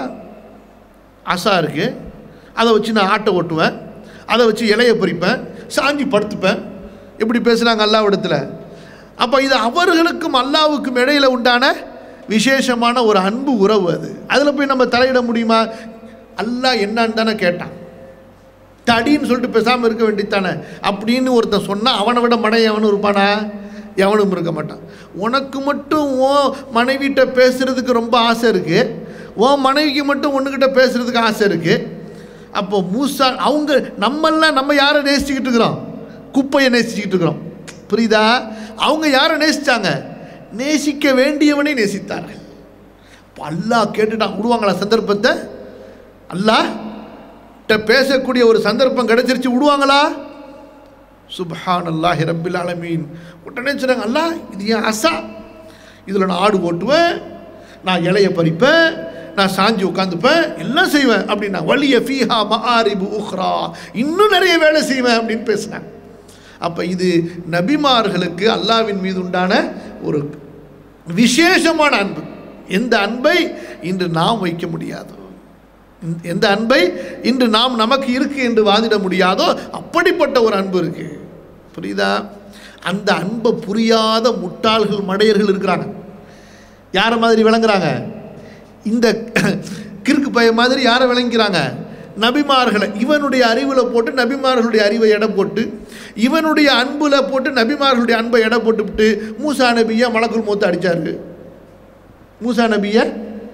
ஆசா இருக்குது அதை வச்சு நான் ஆட்டை ஓட்டுவேன் அதை வச்சு இலையை பறிப்பேன் சாஞ்சி படுத்துப்பேன் இப்படி பேசுகிறாங்க அல்லாவிடத்தில் அப்போ இது அவர்களுக்கும் அல்லாவுக்கும் இடையில உண்டான விசேஷமான ஒரு அன்பு உறவு அது அதில் போய் நம்ம தலையிட முடியுமா அல்லாஹ் என்னன்னு தானே கேட்டான் தடின்னு சொல்லிட்டு பேசாமல் இருக்க வேண்டியதானே அப்படின்னு ஒருத்தன் சொன்னால் அவனை விட மடை எவனும் இருப்பானா எவனும் இருக்க மாட்டான் உனக்கு மட்டும் ஓ மனைவிட்ட பேசுகிறதுக்கு ரொம்ப ஆசை இருக்குது ஓ மனைவிக்கு மட்டும் ஒன்றுக்கிட்ட பேசுகிறதுக்கு ஆசை இருக்குது அப்போ மூசா அவங்க நம்மெல்லாம் நம்ம யாரை நேசிச்சுக்கிட்டு இருக்கிறோம் குப்பையை நேசிச்சுக்கிட்டு இருக்கிறோம் புரியுதா அவங்க யாரை நேசித்தாங்க நேசிக்க வேண்டியவனை நேசித்தார்கள் அப்போ அல்லாஹ் கேட்டுட்டான் விடுவாங்களா சந்தர்ப்பத்தை அல்லாஹ் கிட்ட பேசக்கூடிய ஒரு சந்தர்ப்பம் கிடைச்சிருச்சு விடுவாங்களா சுப்ஹான் அல்லாஹி ரப்பில் ஆலமீன் உடனே சொன்னாங்க அல்லாஹ் இது என் அசா இதில் நான் ஆடு ஓட்டுவேன் நான் இலைய பறிப்பேன் நான் சாஞ்சி உட்காந்துப்பேன் எல்லாம் செய்வேன் அப்படின்னா வலிய ஃபீஹா மஆரிபு உஹ்ரா இன்னும் நிறைய வேலை செய்வேன் அப்படின்னு பேசினாங்க அப்போ இது நபிமார்களுக்கு அல்லாவின் மீது உண்டான ஒரு விசேஷமான அன்பு எந்த அன்பை இன்று நாம் வைக்க முடியாது இந்த- எந்த அன்பை இன்று நாம் நமக்கு இருக்கு என்று வாதிட முடியாதோ அப்படிப்பட்ட ஒரு அன்பு இருக்கு புரியுதா அந்த அன்பை புரியாத முட்டாள்கள் மடையர்கள் இருக்கிறாங்க யாரை மாதிரி விளங்குறாங்க இந்த கிறுக்கு பைய மாதிரி யாரை விளங்குறாங்க நபிமார்களை இவனுடைய அறிவில் போட்டு நபிமார்களுடைய அறிவை எடை போட்டு இவனுடைய அன்புல போட்டு நபிமார்களுடைய அன்பை எடை போட்டுவிட்டு மூசா நபியை மலக்குள் மூத்த அடிச்சாரு மூசா நபியை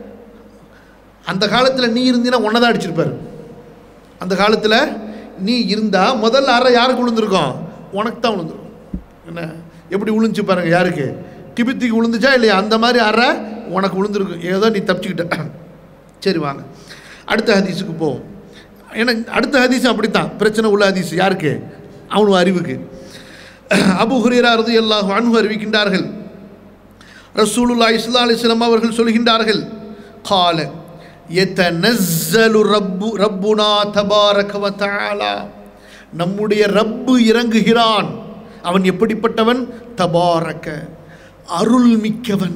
அந்த காலத்தில் நீ இருந்தீன்னா உன்னை தான் அடிச்சிருப்பாரு அந்த காலத்தில் நீ இருந்தால் முதல்ல அறை யாருக்கு விழுந்திருக்கும் உனக்கு தான் விழுந்திருக்கும் என்ன எப்படி விழுந்துச்சு பாருங்க யாருக்கு டிபித்திக்கு விழுந்துச்சா இல்லையா அந்த மாதிரி அறை உனக்கு விழுந்திருக்கும் ஏதோ நீ தப்பிச்சுக்கிட்ட சரி வாங்க அடுத்த ஹதீஸுக்கு போவோம் ஏன்னா அடுத்த ஹதீஸ் அப்படித்தான் பிரச்சனை உள்ள ஹதீஸ் யாருக்கு அவனு அறிவுக்கு அபு ஹுரேரா ரது அல்லாஹ் அன்பு அறிவிக்கின்றார்கள் ரசூலுல்லா இஸ்லா அலிஸ்லாம் அவர்கள் சொல்கின்றார்கள் கால எத்தனஸ்ஸலு ரப்பு ரப்புனா தபாரக வ தஆலா நம்முடைய ரப்பு இறங்குகிறான் அவன் எப்படிப்பட்டவன் தபாரக அருள் மிக்கவன்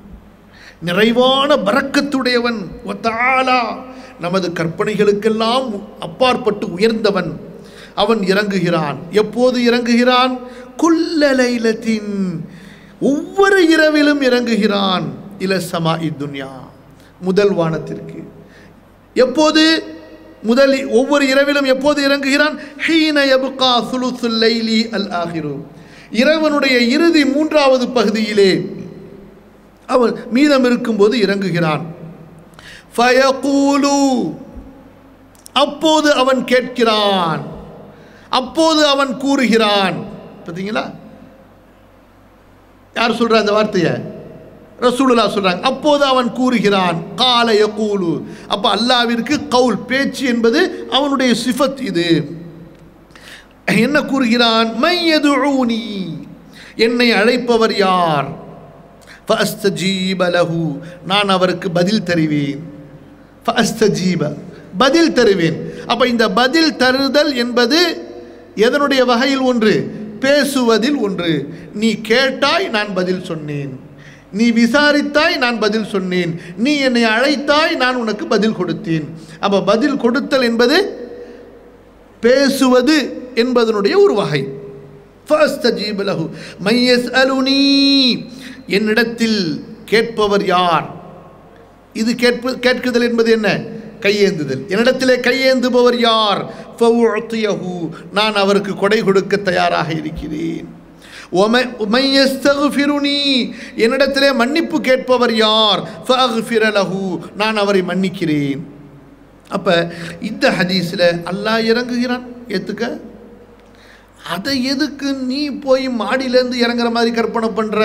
நிறைவான பரக்கத்துடையவன் வ தஆலா நமது கற்பனைகளுக்கெல்லாம் அப்பாற்பட்டு உயர்ந்தவன் அவன் இறங்குகிறான் எப்போது இறங்குகிறான் குல்ல லைலத்தின் ஒவ்வொரு இரவிலும் இறங்குகிறான் இல சமா துன்யா முதல் வானத்திற்கு எப்போது முதல் ஒவ்வொரு இரவிலும் எப்போது இறங்குகிறான் ஹீன யபுகா சுலுசுல் லைலி அல் ஆகிரு இரவனுடைய இறுதி மூன்றாவது பகுதியிலே அவன் மீதம் இருக்கும்போது இறங்குகிறான் ஃபயகூலு அப்போது அவன் கேட்கிறான் அப்போது அவன் கூறுகிறான் பார்த்தீங்களா யார் சொல்ற அந்த வார்த்தையை ரசூலுல்லா சொல்றாங்க அப்போது அவன் கூறுகிறான் கால யகூலு அப்ப அல்லாவிற்கு கவுல் பேச்சு என்பது அவனுடைய சிஃபத் இது என்ன கூறுகிறான் மையதுஊனி என்னை அழைப்பவர் யார் ஃபஅஸ்தஜீப லஹு நான் அவருக்கு பதில் தருவேன் ஃபஅஸ்தஜீப பதில் தருவேன் அப்ப இந்த பதில் தருதல் என்பது எதனுடைய வகையில் ஒன்று பேசுவதில் ஒன்று நீ கேட்டாய் நான் பதில் சொன்னேன் நீ விசாரித்தாய் நான் பதில் சொன்னேன் நீ என்னை அழைத்தாய் நான் உனக்கு பதில் கொடுத்தேன் அப்போ பதில் கொடுத்தல் என்பது பேசுவது என்பதனுடைய ஒரு வகை ஃபஸ்தஜீப லஹு மையஸ் அலுனி என்னிடத்தில் கேட்பவர் யார் இது கேட்பு கேட்குதல் என்பது என்ன கையேந்துதல் என்னிடத்திலே கையேந்துபவர் யார் ஃபவுஅத்தியஹு நான் அவருக்கு கொடை கொடுக்க தயாராக இருக்கிறேன் ஒம- உமையஸ்தகுஃபிருனி என்னிடத்திலே மன்னிப்பு கேட்பவர் யார் ஃபஅஃபிர லஹு நான் அவரை மன்னிக்கிறேன் அப்போ இந்த ஹதீஸில் அல்லாஹ் இறங்குகிறான் ஏற்றுக்க அதை எதுக்கு நீ போய் மாடியிலேருந்து இறங்குற மாதிரி கற்பனை பண்ணுற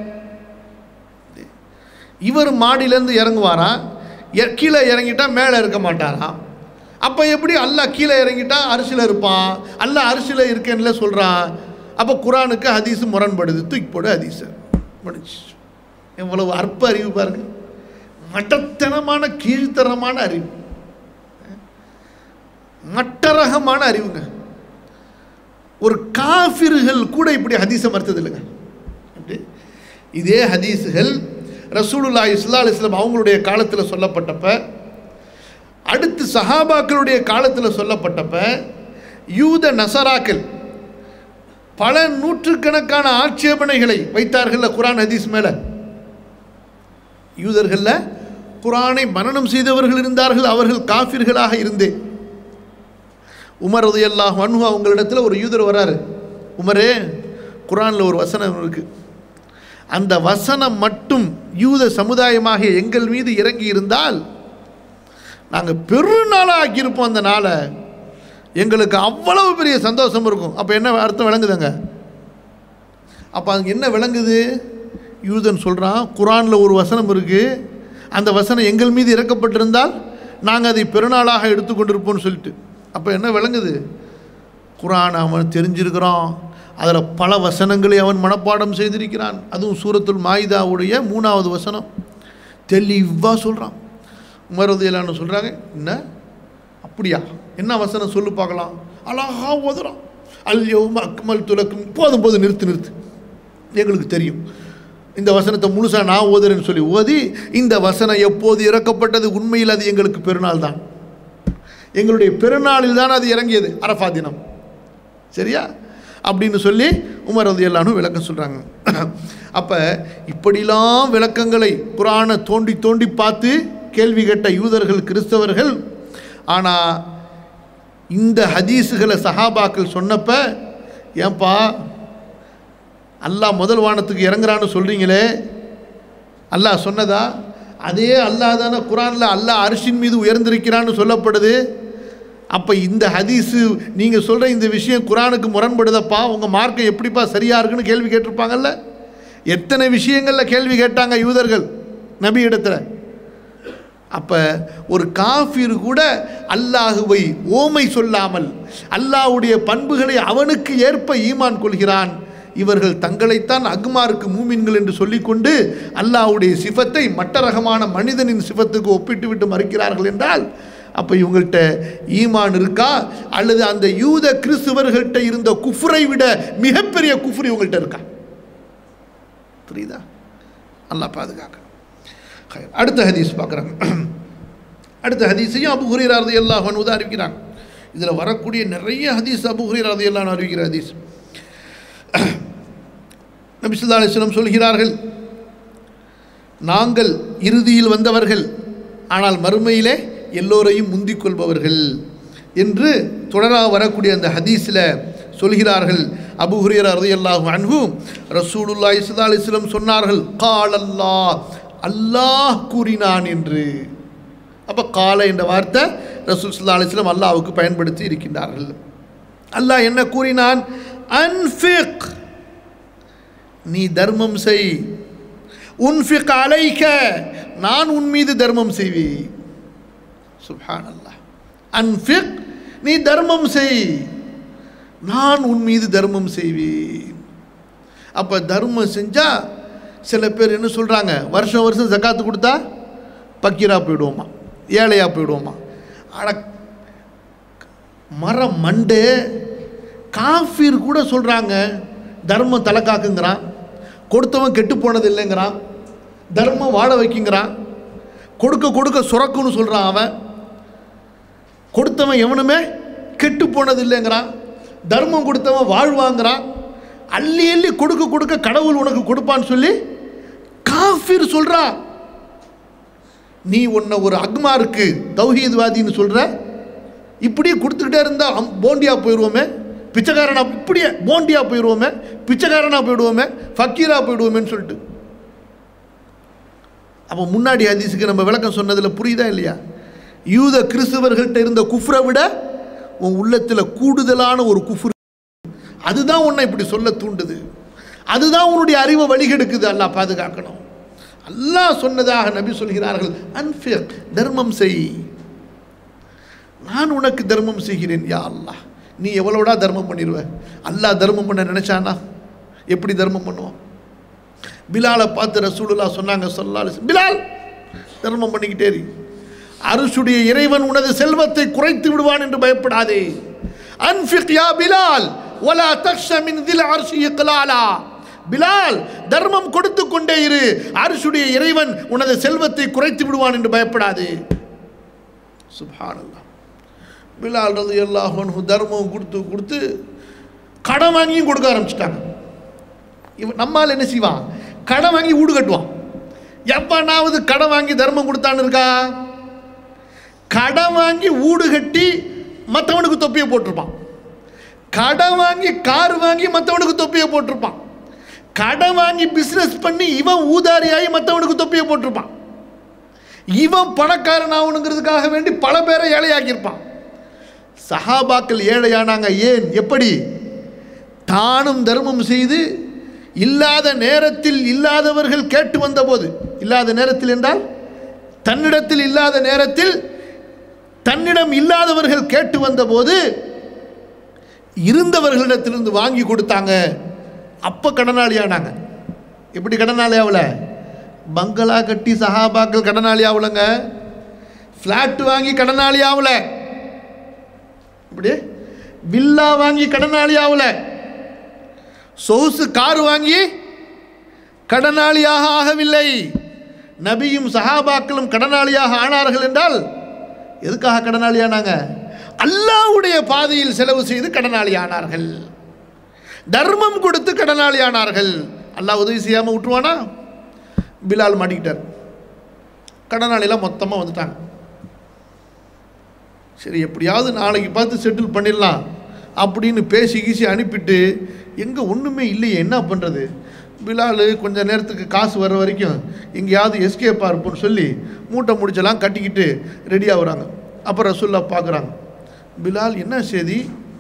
இவர் மாடியிலேருந்து இறங்குவாராம் எ- கீழே இறங்கிட்டா மேலே இருக்க மாட்டாராம் அப்போ எப்படி அல்லாஹ் கீழே இறங்கிட்டா அரிசியில் இருப்பான் அல்லாஹ் அரிசியில் இருக்கேன்ல சொல்கிறான் அப்போ குரானுக்கு ஹதீஸ் முரண்படுது தூக்கி போடு ஹதீஸ் முடிச்சு எவ்வளவு அற்ப அறிவு பாருங்க மட்டத்தனமான கீழ்த்தரமான அறிவு மட்டரகமான அறிவுங்க ஒரு காஃபிர்கள் கூட இப்படி ஹதீஸை மறுத்தது இல்லைங்க எப்படி? இதே ஹதீஸுகள் ரசூலுல்லா இஸ்லா அலிஸ்லாம் அவங்களுடைய காலத்தில் சொல்லப்பட்டப்ப அடுத்து சஹாபாக்களுடைய காலத்தில் சொல்லப்பட்டப்ப யூத நசராக்கள் பல நூற்றுக்கணக்கான ஆட்சேபனைகளை வைத்தார்கள் குரான் ஹதீஸ் மேலே யூதர்களில் குரானை மனனம் செய்தவர்கள் இருந்தார்கள் அவர்கள் காஃபிர்களாக இருந்தேன் உமர் உதயல்லாஹ் அன்ஹு அவங்களிடத்தில் ஒரு யூதர் வராரு உமரே குரானில் ஒரு வசனம் இருக்குது அந்த வசனம் மட்டும் யூத சமுதாயமாகிய எங்கள் மீது இறங்கி இருந்தால் நாங்கள் பெருநாளாக ஆக்கியிருப்போம் அந்த நாளை எங்களுக்கு அவ்வளவு பெரிய சந்தோஷம் இருக்கும் அப்போ என்ன அர்த்தம் விளங்குதுங்க அப்போ அங்கே என்ன விளங்குது யூதன் சொல்கிறான் குரானில் ஒரு வசனம் இருக்குது அந்த வசனம் எங்கள் மீது இறக்கப்பட்டிருந்தால் நாங்கள் அதை பெருநாளாக எடுத்துக்கொண்டிருப்போம்னு சொல்லிட்டு அப்போ என்ன விளங்குது குரான் அவன் தெரிஞ்சிருக்கிறான் அதில் பல வசனங்களை அவன் மனப்பாடம் செய்திருக்கிறான் அதுவும் சூரத்துல் மாயிதாவுடைய மூணாவது வசனம் தெளிவாக சொல்கிறான் உமரதியலான்னு சொல்கிறாங்க என்ன அப்படியா என்ன வசனம் சொல்லு பார்க்கலாம் அழகா ஓதுறான் அல்யோம் அக்மல் துலக்கும் போதும் போதும் நிறுத்து நிறுத்து எங்களுக்கு தெரியும் இந்த வசனத்தை முழுசாக நான் ஓதுறேன்னு சொல்லி ஓதி இந்த வசனம் எப்போது இறக்கப்பட்டது உண்மையில் அது எங்களுக்கு பெருநாள் தான் எங்களுடைய பெருநாளில் தான் அது இறங்கியது அரஃபா தினம் சரியா அப்படின்னு சொல்லி உமர் ரதி எல்லாரும் விளக்கம் சொல்கிறாங்க அப்போ இப்படிலாம் விளக்கங்களை குரானை தோண்டி தோண்டி பார்த்து கேள்வி கேட்ட யூதர்கள் கிறிஸ்தவர்கள் ஆனால் இந்த ஹதீஸுகளை சஹாபாக்கள் சொன்னப்ப ஏன்பா அல்லாஹ் முதல் வானத்துக்கு இறங்குறான்னு சொல்கிறீங்களே அல்லாஹ் சொன்னதா அதே அல்லாஹ் தானே குரானில் அல்லாஹ் அரிசின் மீது உயர்ந்திருக்கிறான்னு சொல்லப்படுது அப்போ இந்த ஹதீஸு நீங்கள் சொல்கிற இந்த விஷயம் குரானுக்கு முரண்படுதப்பா உங்கள் மார்க்கம் எப்படிப்பா சரியாக இருக்குன்னு கேள்வி கேட்டிருப்பாங்கல்ல எத்தனை விஷயங்களில் கேள்வி கேட்டாங்க யூதர்கள் நபி இடத்துல அப்போ ஒரு காஃபிர் கூட அல்லாஹுவை ஓமை சொல்லாமல் அல்லாஹ்வுடைய பண்புகளை அவனுக்கு ஏற்ப ஈமான் கொள்கிறான் இவர்கள் தங்களைத்தான் அக்மாருக்கு மூமின்கள் என்று சொல்லிக்கொண்டு அல்லாஹ்வுடைய சிஃபத்தை மட்ட ரகமான மனிதனின் சிஃபத்துக்கு ஒப்பிட்டு விட்டு மறுக்கிறார்கள் என்றால் அப்போ இவங்கள்ட்ட ஈமான் இருக்கா அல்லது அந்த யூத கிறிஸ்துவர்கள்ட்ட இருந்த குஃப்ரை விட மிகப்பெரிய குஃப்ர் இவங்கள்ட்ட இருக்கா புரியுதா அல்லாஹ் பாதுகாக்க அடுத்த ஹதீஸ் பார்க்குறாங்க அடுத்த ஹதீஸையும் அபு ஹுரேரா ரதி அல்லாஹ் வந்து அறிவிக்கிறாங்க இதில் வரக்கூடிய நிறைய ஹதீஸ் அபு ஹுரேரா ரதி அல்லாஹ் அறிவிக்கிற ஹதீஸ் நபிசுல்லா அலிஸ்லம் சொல்கிறார்கள் நாங்கள் இறுதியில் வந்தவர்கள் ஆனால் மறுமையிலே எல்லோரையும் முந்திக் கொள்பவர்கள் என்று தொடராக வரக்கூடிய அந்த ஹதீஸில் சொல்கிறார்கள் அபு ஹுரேரா ரதியல்லாஹு அன்ஹு ரசூலுல்லாஹி ஸல்லல்லாஹு அலைஹி வஸல்லம் சொன்னார்கள் கால் அல்லாஹ் அல்லாஹ் கூறினான் என்று அப்போ கால என்ற வார்த்தை ரசூல் ஸல்லல்லாஹு அலைஹி வஸல்லம் அல்லாஹ்வுக்கு பயன்படுத்தி இருக்கின்றார்கள் அல்லாஹ் என்ன கூறினான் அன்ஃபிக் நீ தர்மம் செய் உன்ஃபிக் அலைக்க நான் உன் மீது தர்மம் செய்வேன் சுப்ஹான் அல்லாஹ் அன்ஃபிக் நீ தர்மம் செய் நான் உன் மீது தர்மம் செய்வேன் அப்போ தர்மம் செஞ்சால் சில பேர் என்ன சொல்கிறாங்க வருஷம் வருஷம் ஜக்காத்து கொடுத்தா பக்கீரா போயிடுவோமா ஏழையாக போயிடுவோமா அட மரம் மண்டு காஃபீர் கூட சொல்கிறாங்க தர்மம் தலை காக்குங்கிறான் கொடுத்தவன் கெட்டு போனது இல்லைங்கிறான் தர்மம் வாழ வைக்குங்கிறான் கொடுக்க கொடுக்க சுரக்குன்னு சொல்கிறான் அவன் கொடுத்தவன் எவனுமே கெட்டு போனது இல்லைங்கிறான் தர்மம் கொடுத்தவன் வாழ்வாங்கிறான் அள்ளி அள்ளி கொடுக்க கொடுக்க கடவுள் உனக்கு கொடுப்பான்னு சொல்லி காஃபிர் சொல்கிறான் நீ உன்னை ஒரு அக்மாருக்கு தௌஹீத்வாதின்னு சொல்கிற இப்படியே கொடுத்துக்கிட்டே இருந்தால் அம் போண்டியா போயிடுவோமே பிச்சைக்காரனா இப்படியே போண்டியா போயிடுவோமே பிச்சைக்காரனா போயிடுவோமே ஃபக்கீரா போயிடுவோமேன்னு சொல்லிட்டு அப்போ முன்னாடி ஹதீஸுக்கு நம்ம விளக்கம் சொன்னதில் புரியுதா இல்லையா யூத கிறிஸ்தவர்கள்ட்ட இருந்த குஃப்ரை விட உன் உள்ளத்தில் கூடுதலான ஒரு குஃப்ரு அதுதான் உன்னை இப்படி சொல்ல தூண்டுது அதுதான் உன்னுடைய அறிவை வழிகெடுக்குது அல்லாஹ் பாதுகாக்கணும் அல்லாஹ் சொன்னதாக நபி சொல்கிறார்கள் அன்ஃபிர் தர்மம் செய் நான் உனக்கு தர்மம் செய்கிறேன் யா அல்லாஹ் நீ எவ்வளோடா தர்மம் பண்ணிடுவ அல்லாஹ் தர்மம் பண்ண நினைச்சானா எப்படி தர்மம் பண்ணுவான் பிலாலை பார்த்து ரசூலுல்லா சொன்னாங்க சொல்லால் பிலால் தர்மம் பண்ணிக்கிட்டே இரு அரிசுடைய இறைவன் உனது செல்வத்தை குறைத்து விடுவான் என்று பயப்படாதே அன்ஃபிக் யா பிலால் வலா தக்ஷ மின் தில் அர்ஷி இக்லாலா பிலால் தர்மம் கொடுத்து கொண்டே இரு அரிசுடைய இறைவன் உனது செல்வத்தை குறைத்து விடுவான் என்று பயப்படாதே சுப்ஹானல்லாஹ் பிலால் ரது எல்லாஹ் தர்மம் கொடுத்து கொடுத்து கடன் வாங்கியும் கொடுக்க ஆரம்பிச்சிட்டாங்க இவன் நம்மால் என்ன செய்வான் கடன் வாங்கி வீடு கட்டுவான் எவனாவது கடன் வாங்கி தர்மம் கொடுத்தான்னு இருக்கா கடன் வாங்கி வீடு கட்டி மற்றவனுக்கு தொப்பியை போட்டிருப்பான் கடன் வாங்கி கார் வாங்கி மற்றவனுக்கு தொப்பியை போட்டிருப்பான் கடன் வாங்கி பிஸ்னஸ் பண்ணி இவன் ஊதாரியாகி மற்றவனுக்கு தொப்பியை போட்டிருப்பான் இவன் பணக்காரன் ஆகணுங்கிறதுக்காக வேண்டி பல பேரை ஏழையாக்கியிருப்பான் சஹாபாக்கள் ஏழையானாங்க ஏன் எப்படி தானும் தர்மம் செய்து இல்லாத நேரத்தில் இல்லாதவர்கள் கேட்டு வந்தபோது இல்லாத நேரத்தில் என்றால் தன்னிடத்தில் இல்லாத நேரத்தில் தன்னிடம் இல்லாதவர்கள் கேட்டு வந்தபோது இருந்தவர்களிடத்திலிருந்து வாங்கி கொடுத்தாங்க அப்போ கடனாளியானாங்க எப்படி கடனாளி ஆகல பங்களா கட்டி சஹாபாக்கள் கடனாளி ஆகலைங்க ஃப்ளாட் வாங்கி கடனாளி ஆகல இப்படி வில்லா வாங்கி கடனாளி ஆகல சொகுசு கார் வாங்கி கடனாளியாக ஆகவில்லை நபியும் சஹாபாக்களும் கடனாளியாக ஆனார்கள் என்றால் எதுக்காக கடனாளி ஆனாங்க அல்லாவுடைய பாதையில் செலவு செய்து கடனாளி ஆனார்கள் தர்மம் கொடுத்து கடனாளி ஆனார்கள் அல்லாஹ் உதவி செய்யாமல் விட்டுருவானா பிலால் மாட்டிக்கிட்டார் கடனாளிலாம் மொத்தமாக வந்துட்டாங்க சரி எப்படியாவது நாளைக்கு பார்த்து செட்டில் பண்ணிடலாம் அப்படின்னு பேசி கீசி அனுப்பிட்டு எங்கே ஒன்றுமே இல்லையே என்ன பண்ணுறது பிலால் கொஞ்ச நேரத்துக்கு காசு வர்ற வரைக்கும் எங்கேயாவது எஸ்கேப்பாக இருப்போம்னு சொல்லி மூட்டை முடிச்செல்லாம் கட்டிக்கிட்டு ரெடி ஆகுறாங்க அப்போ ரசூல்லா பார்க்குறாங்க பிலால் என்ன செய்தி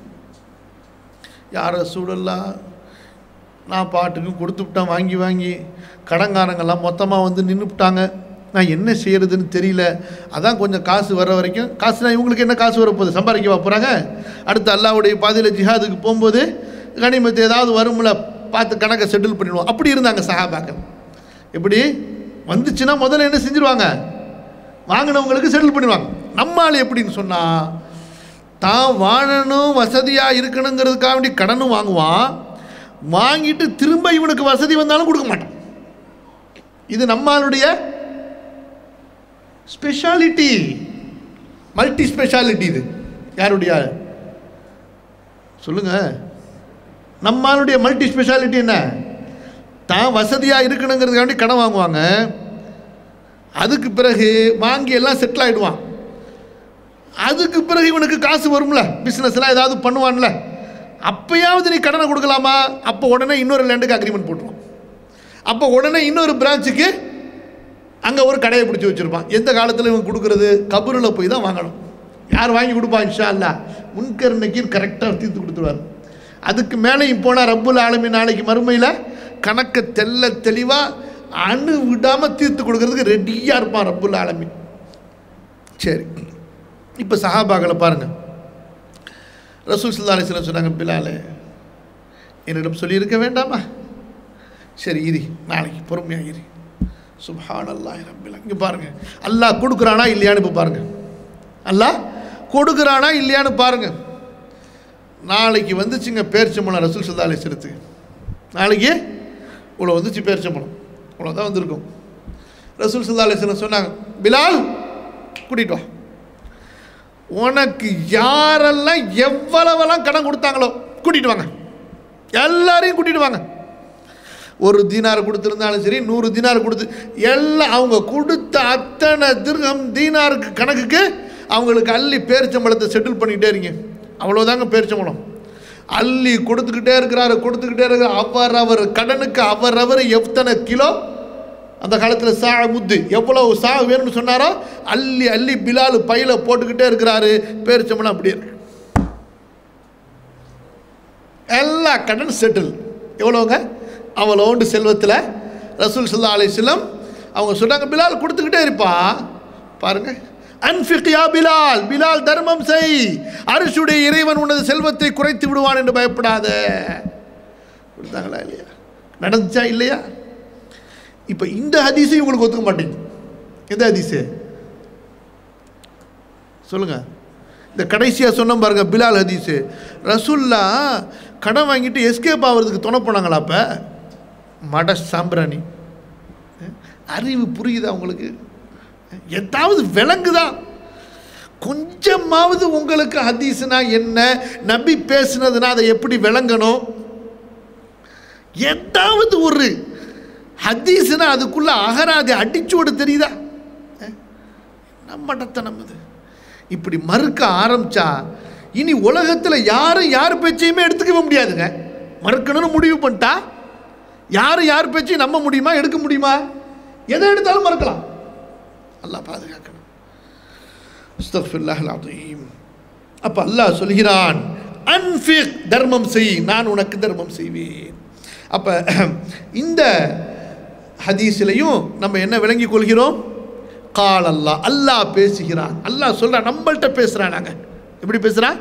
யார் ரசூலல்லா நான் பாட்டுக்கு கொடுத்துவிட்டேன் வாங்கி வாங்கி கடங்காரங்கெல்லாம் மொத்தமாக வந்து நின்றுவிட்டாங்க நான் என்ன செய்கிறதுன்னு தெரியல அதான் கொஞ்சம் காசு வர வரைக்கும் காசுனா இவங்களுக்கு என்ன காசு வரப்போகுது சம்பாதிக்கவா போகிறாங்க அடுத்து அல்லாவுடைய பாதையில் ஜிஹாதுக்கு போகும்போது கனிமத்து ஏதாவது வரும்ல பார்த்து கணக்கை செட்டில் பண்ணிடுவோம் அப்படி இருந்தாங்க சஹாபாக்கள் எப்படி வந்துச்சுன்னா முதல்ல என்ன செஞ்சுருவாங்க வாங்கினவங்களுக்கு செட்டில் பண்ணிடுவாங்க நம்மால் எப்படின்னு சொன்னால் தான் வாழணும் வசதியாக இருக்கணுங்கிறதுக்காக வேண்டி கடனும் வாங்குவான் வாங்கிட்டு திரும்ப இவனுக்கு வசதி வந்தாலும் கொடுக்க மாட்டான் இது நம்மளுடைய ஸ்பெஷாலிட்டி மல்டி ஸ்பெஷாலிட்டி இது யாருடைய சொல்லுங்க நம்மளுடைய மல்டி ஸ்பெஷாலிட்டி என்ன தான் வசதியாக இருக்கணுங்கிறதுக்காண்டி கடன் வாங்குவாங்க அதுக்கு பிறகு வாங்கி எல்லாம் செட்டில் ஆகிடுவான் அதுக்கு பிறகு இவனுக்கு காசு வரும்ல பிஸ்னஸ்லாம் ஏதாவது பண்ணுவான்ல அப்பயாவது நீ கடனை கொடுக்கலாமா அப்போ உடனே இன்னொரு லேண்டுக்கு அக்ரிமெண்ட் போட்டுருவான் அப்போ உடனே இன்னொரு பிரான்ச்சுக்கு அங்கே ஒரு கடையை பிடிச்சி வச்சுருப்பான் எந்த காலத்தில் இவன் கொடுக்குறது கபூரில் போய் தான் வாங்கணும் யார் வாங்கி கொடுப்பா இன்ஷா அல்லா முன்கர் நக்கீர் கரெக்டாக தீர்த்து கொடுத்துருவார் அதுக்கு மேலேயும் போனால் ரப்புல் ஆலமி நாளைக்கு மறுமையில் கணக்கை தெல்ல தெளிவாக அணு விடாமல் தீர்த்து கொடுக்கறதுக்கு ரெடியாக இருப்பான் ரப்புல் ஆலமி சரி இப்போ சஹாபாக்களை பாருங்கள் ரசூல் சல்லா அலிஸ்லாம் சொன்னாங்க பிலாலே என்னிடம் சொல்லியிருக்க வேண்டாமா சரி இரி நாளைக்கு பொறுமையாக இரி சுப்ஹான் அல்லாஹ் ரப்பில் இங்கே பாருங்கள் அல்லாஹ் கொடுக்குறானா இல்லையான்னு இப்போ பாருங்கள் அல்லாஹ் கொடுக்குறானா இல்லையான்னு பாருங்கள் நாளைக்கு வந்துச்சுங்க பேர்ச்சம்பளம் ரசூல் சல்லா அலிஸ்லத்துக்கு நாளைக்கு இவ்வளோ வந்துச்சு பேர்ச்சம்பளம் இவ்வளோ தான் வந்திருக்கும் ரசூல் சல்லா அலிஸ்லாம் சொன்னாங்க பிலால் கூட்டிட்டு வா உனக்கு யாரெல்லாம் எவ்வளவெல்லாம் கடன் கொடுத்தாங்களோ கூட்டிட்டு வாங்க எல்லாரையும் கூட்டிட்டு வாங்க ஒரு தீனார் கொடுத்துருந்தாலும் சரி நூறு தீனார் கொடுத்து எல்லாம் அவங்க கொடுத்த அத்தனை திருகம் தீனாருக்கு கணக்குக்கு அவங்களுக்கு அள்ளி பேரிச்சம்பழத்தை செட்டில் பண்ணிக்கிட்டே இருங்க அவ்வளோதாங்க பேரிச்சம்பழம் அள்ளி கொடுத்துக்கிட்டே இருக்கிறாரு கொடுத்துக்கிட்டே இருக்கிறார் அவர் அவர் கடனுக்கு அவர் அவர் எத்தனை கிலோ அந்த காலத்தில் சா முத்து எவ்வளவு சா வேணும்னு சொன்னாரோ அள்ளி அள்ளி பிலால் பையில போட்டுக்கிட்டே இருக்கிறாரு பேரிச்சம்பழம் அப்படியே இருக்கு எல்லா கடன் செட்டில் எவ்வளோங்க அவ்வளோண்டு செல்வத்தில் ரசூல் சல்லா அலிஸ்லம் அவங்க சொன்னாங்க பிலால் கொடுத்துக்கிட்டே இருப்பா பாருங்க அன்ஃபிக்யா பிலால் பிலால் தர்மம் செய் அரிசுடைய இறைவன் உனது செல்வத்தை குறைத்து விடுவான் என்று பயப்படாத கொடுத்தாங்களா இல்லையா நடந்துச்சா இல்லையா இப்போ இந்த ஹதீஸை உங்களுக்கு ஒத்துக்க மாட்டேங்குது எந்த ஹதீஸு சொல்லுங்க இந்த கடைசியாக சொன்ன பாருங்க பிலால் ஹதீஸு ரசுல்லா கடன் வாங்கிட்டு எஸ்கேப் ஆகிறதுக்கு துணை போனாங்களா அப்போ மட சாம்பிராணி அறிவு புரியுதா உங்களுக்கு எதாவது விளங்குதா கொஞ்சமாவது உங்களுக்கு ஹதீஸ்னா என்ன நபி பேசுனதுன்னா அதை எப்படி விளங்கணும் எதாவது ஒரு ஹதீஸ்னா அதுக்குள்ள அகராதி அடிச்சோடு தெரியுதா நம்மடத்தனம் இது இப்படி மறுக்க ஆரம்பிச்சா இனி உலகத்தில் யாரும் யார் பேச்சையுமே எடுத்துக்கவே முடியாதுங்க மறுக்கணும்னு முடிவு பண்ணிட்டா யார் யார் பேச்சையும் நம்ப முடியுமா எடுக்க முடியுமா எதை எடுத்தாலும் மறுக்கலாம் அல்லாஹ் பாதுகாக்கணும் அஸ்தக்ஃபிருல்லாஹ் அலீம் அப்போ அல்லாஹ் சொல்கிறான் அன்ஃபிக் தர்மம் செய் நான் உனக்கு தர்மம் செய்வேன் அப்போ இந்த ஹதீஸ்லையும் நம்ம என்ன விளங்கிக் கொள்கிறோம் கால் அல்லாஹ் அல்லாஹ் பேசுகிறான் அல்லாஹ் சொல்கிறான் நம்மள்கிட்ட பேசுகிறான் நாங்கள் எப்படி பேசுகிறான்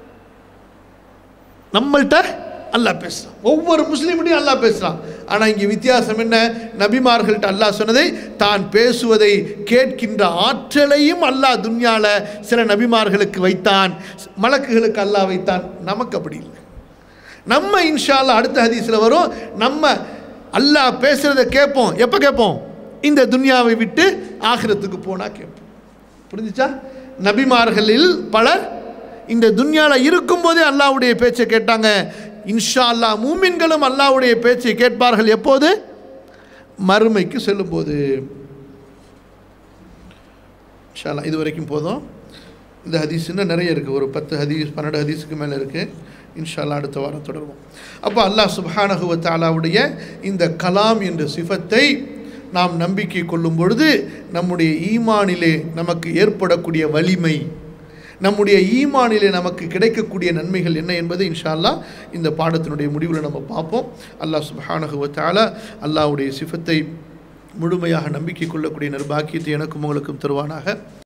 நம்மள்கிட்ட அல்லாஹ் பேசுகிறான் ஒவ்வொரு முஸ்லீம்கிட்டையும் அல்லாஹ் பேசுகிறான் ஆனால் இங்கே வித்தியாசம் என்ன நபிமார்கள்ட்ட அல்லாஹ் சொன்னதை தான் பேசுவதை கேட்கின்ற ஆற்றலையும் அல்லாஹ் துன்யால சில நபிமார்களுக்கு வைத்தான் மலக்குகளுக்கு அல்லாஹ் வைத்தான் நமக்கு அப்படி இல்லை நம்ம இன்ஷா அல்லாஹ் அடுத்த ஹதீஸில் வரும் நம்ம அல்லாஹ் பேசுகிறத கேட்போம் எப்போ கேட்போம் இந்த துன்யாவை விட்டு ஆகிரத்துக்கு போனால் கேட்போம் புரிஞ்சுச்சா நபிமார்களில் பலர் இந்த துன்யாவில் இருக்கும்போதே அல்லாஹ்வுடைய பேச்சை கேட்டாங்க இன்ஷா அல்லாஹ் மூமின்களும் அல்லாஹ்வுடைய பேச்சை கேட்பார்கள் எப்போது மறுமைக்கு செல்லும்போது இன்ஷா அல்லாஹ் இது வரைக்கும் போதும் இந்த ஹதீஸ் இன்னும் நிறைய இருக்குது ஒரு பத்து ஹதீஸ் பன்னெண்டு ஹதீஸுக்கு மேலே இருக்குது இன்ஷா அல்லாஹ் அடுத்த வாரம் தொடருவோம் அப்போ அல்லாஹ் சுப்ஹானஹு வ தஆலாவுடைய இந்த கலாம் என்ற சிஃபத்தை நாம் நம்பிக்கை கொள்ளும் பொழுது நம்முடைய ஈமானிலே நமக்கு ஏற்படக்கூடிய வலிமை நம்முடைய ஈமானிலே நமக்கு கிடைக்கக்கூடிய நன்மைகள் என்ன என்பதை இன்ஷா அல்லாஹ் இந்த பாடத்தினுடைய முடிவில் நம்ம பார்ப்போம் அல்லாஹ் சுப்ஹானஹு வ தஆலா அல்லாஹ்வுடைய சிஃபத்தை முழுமையாக நம்பிக்கை கொள்ளக்கூடிய நிர்பாக்கியத்தை எனக்கும் உங்களுக்கும் தருவானாக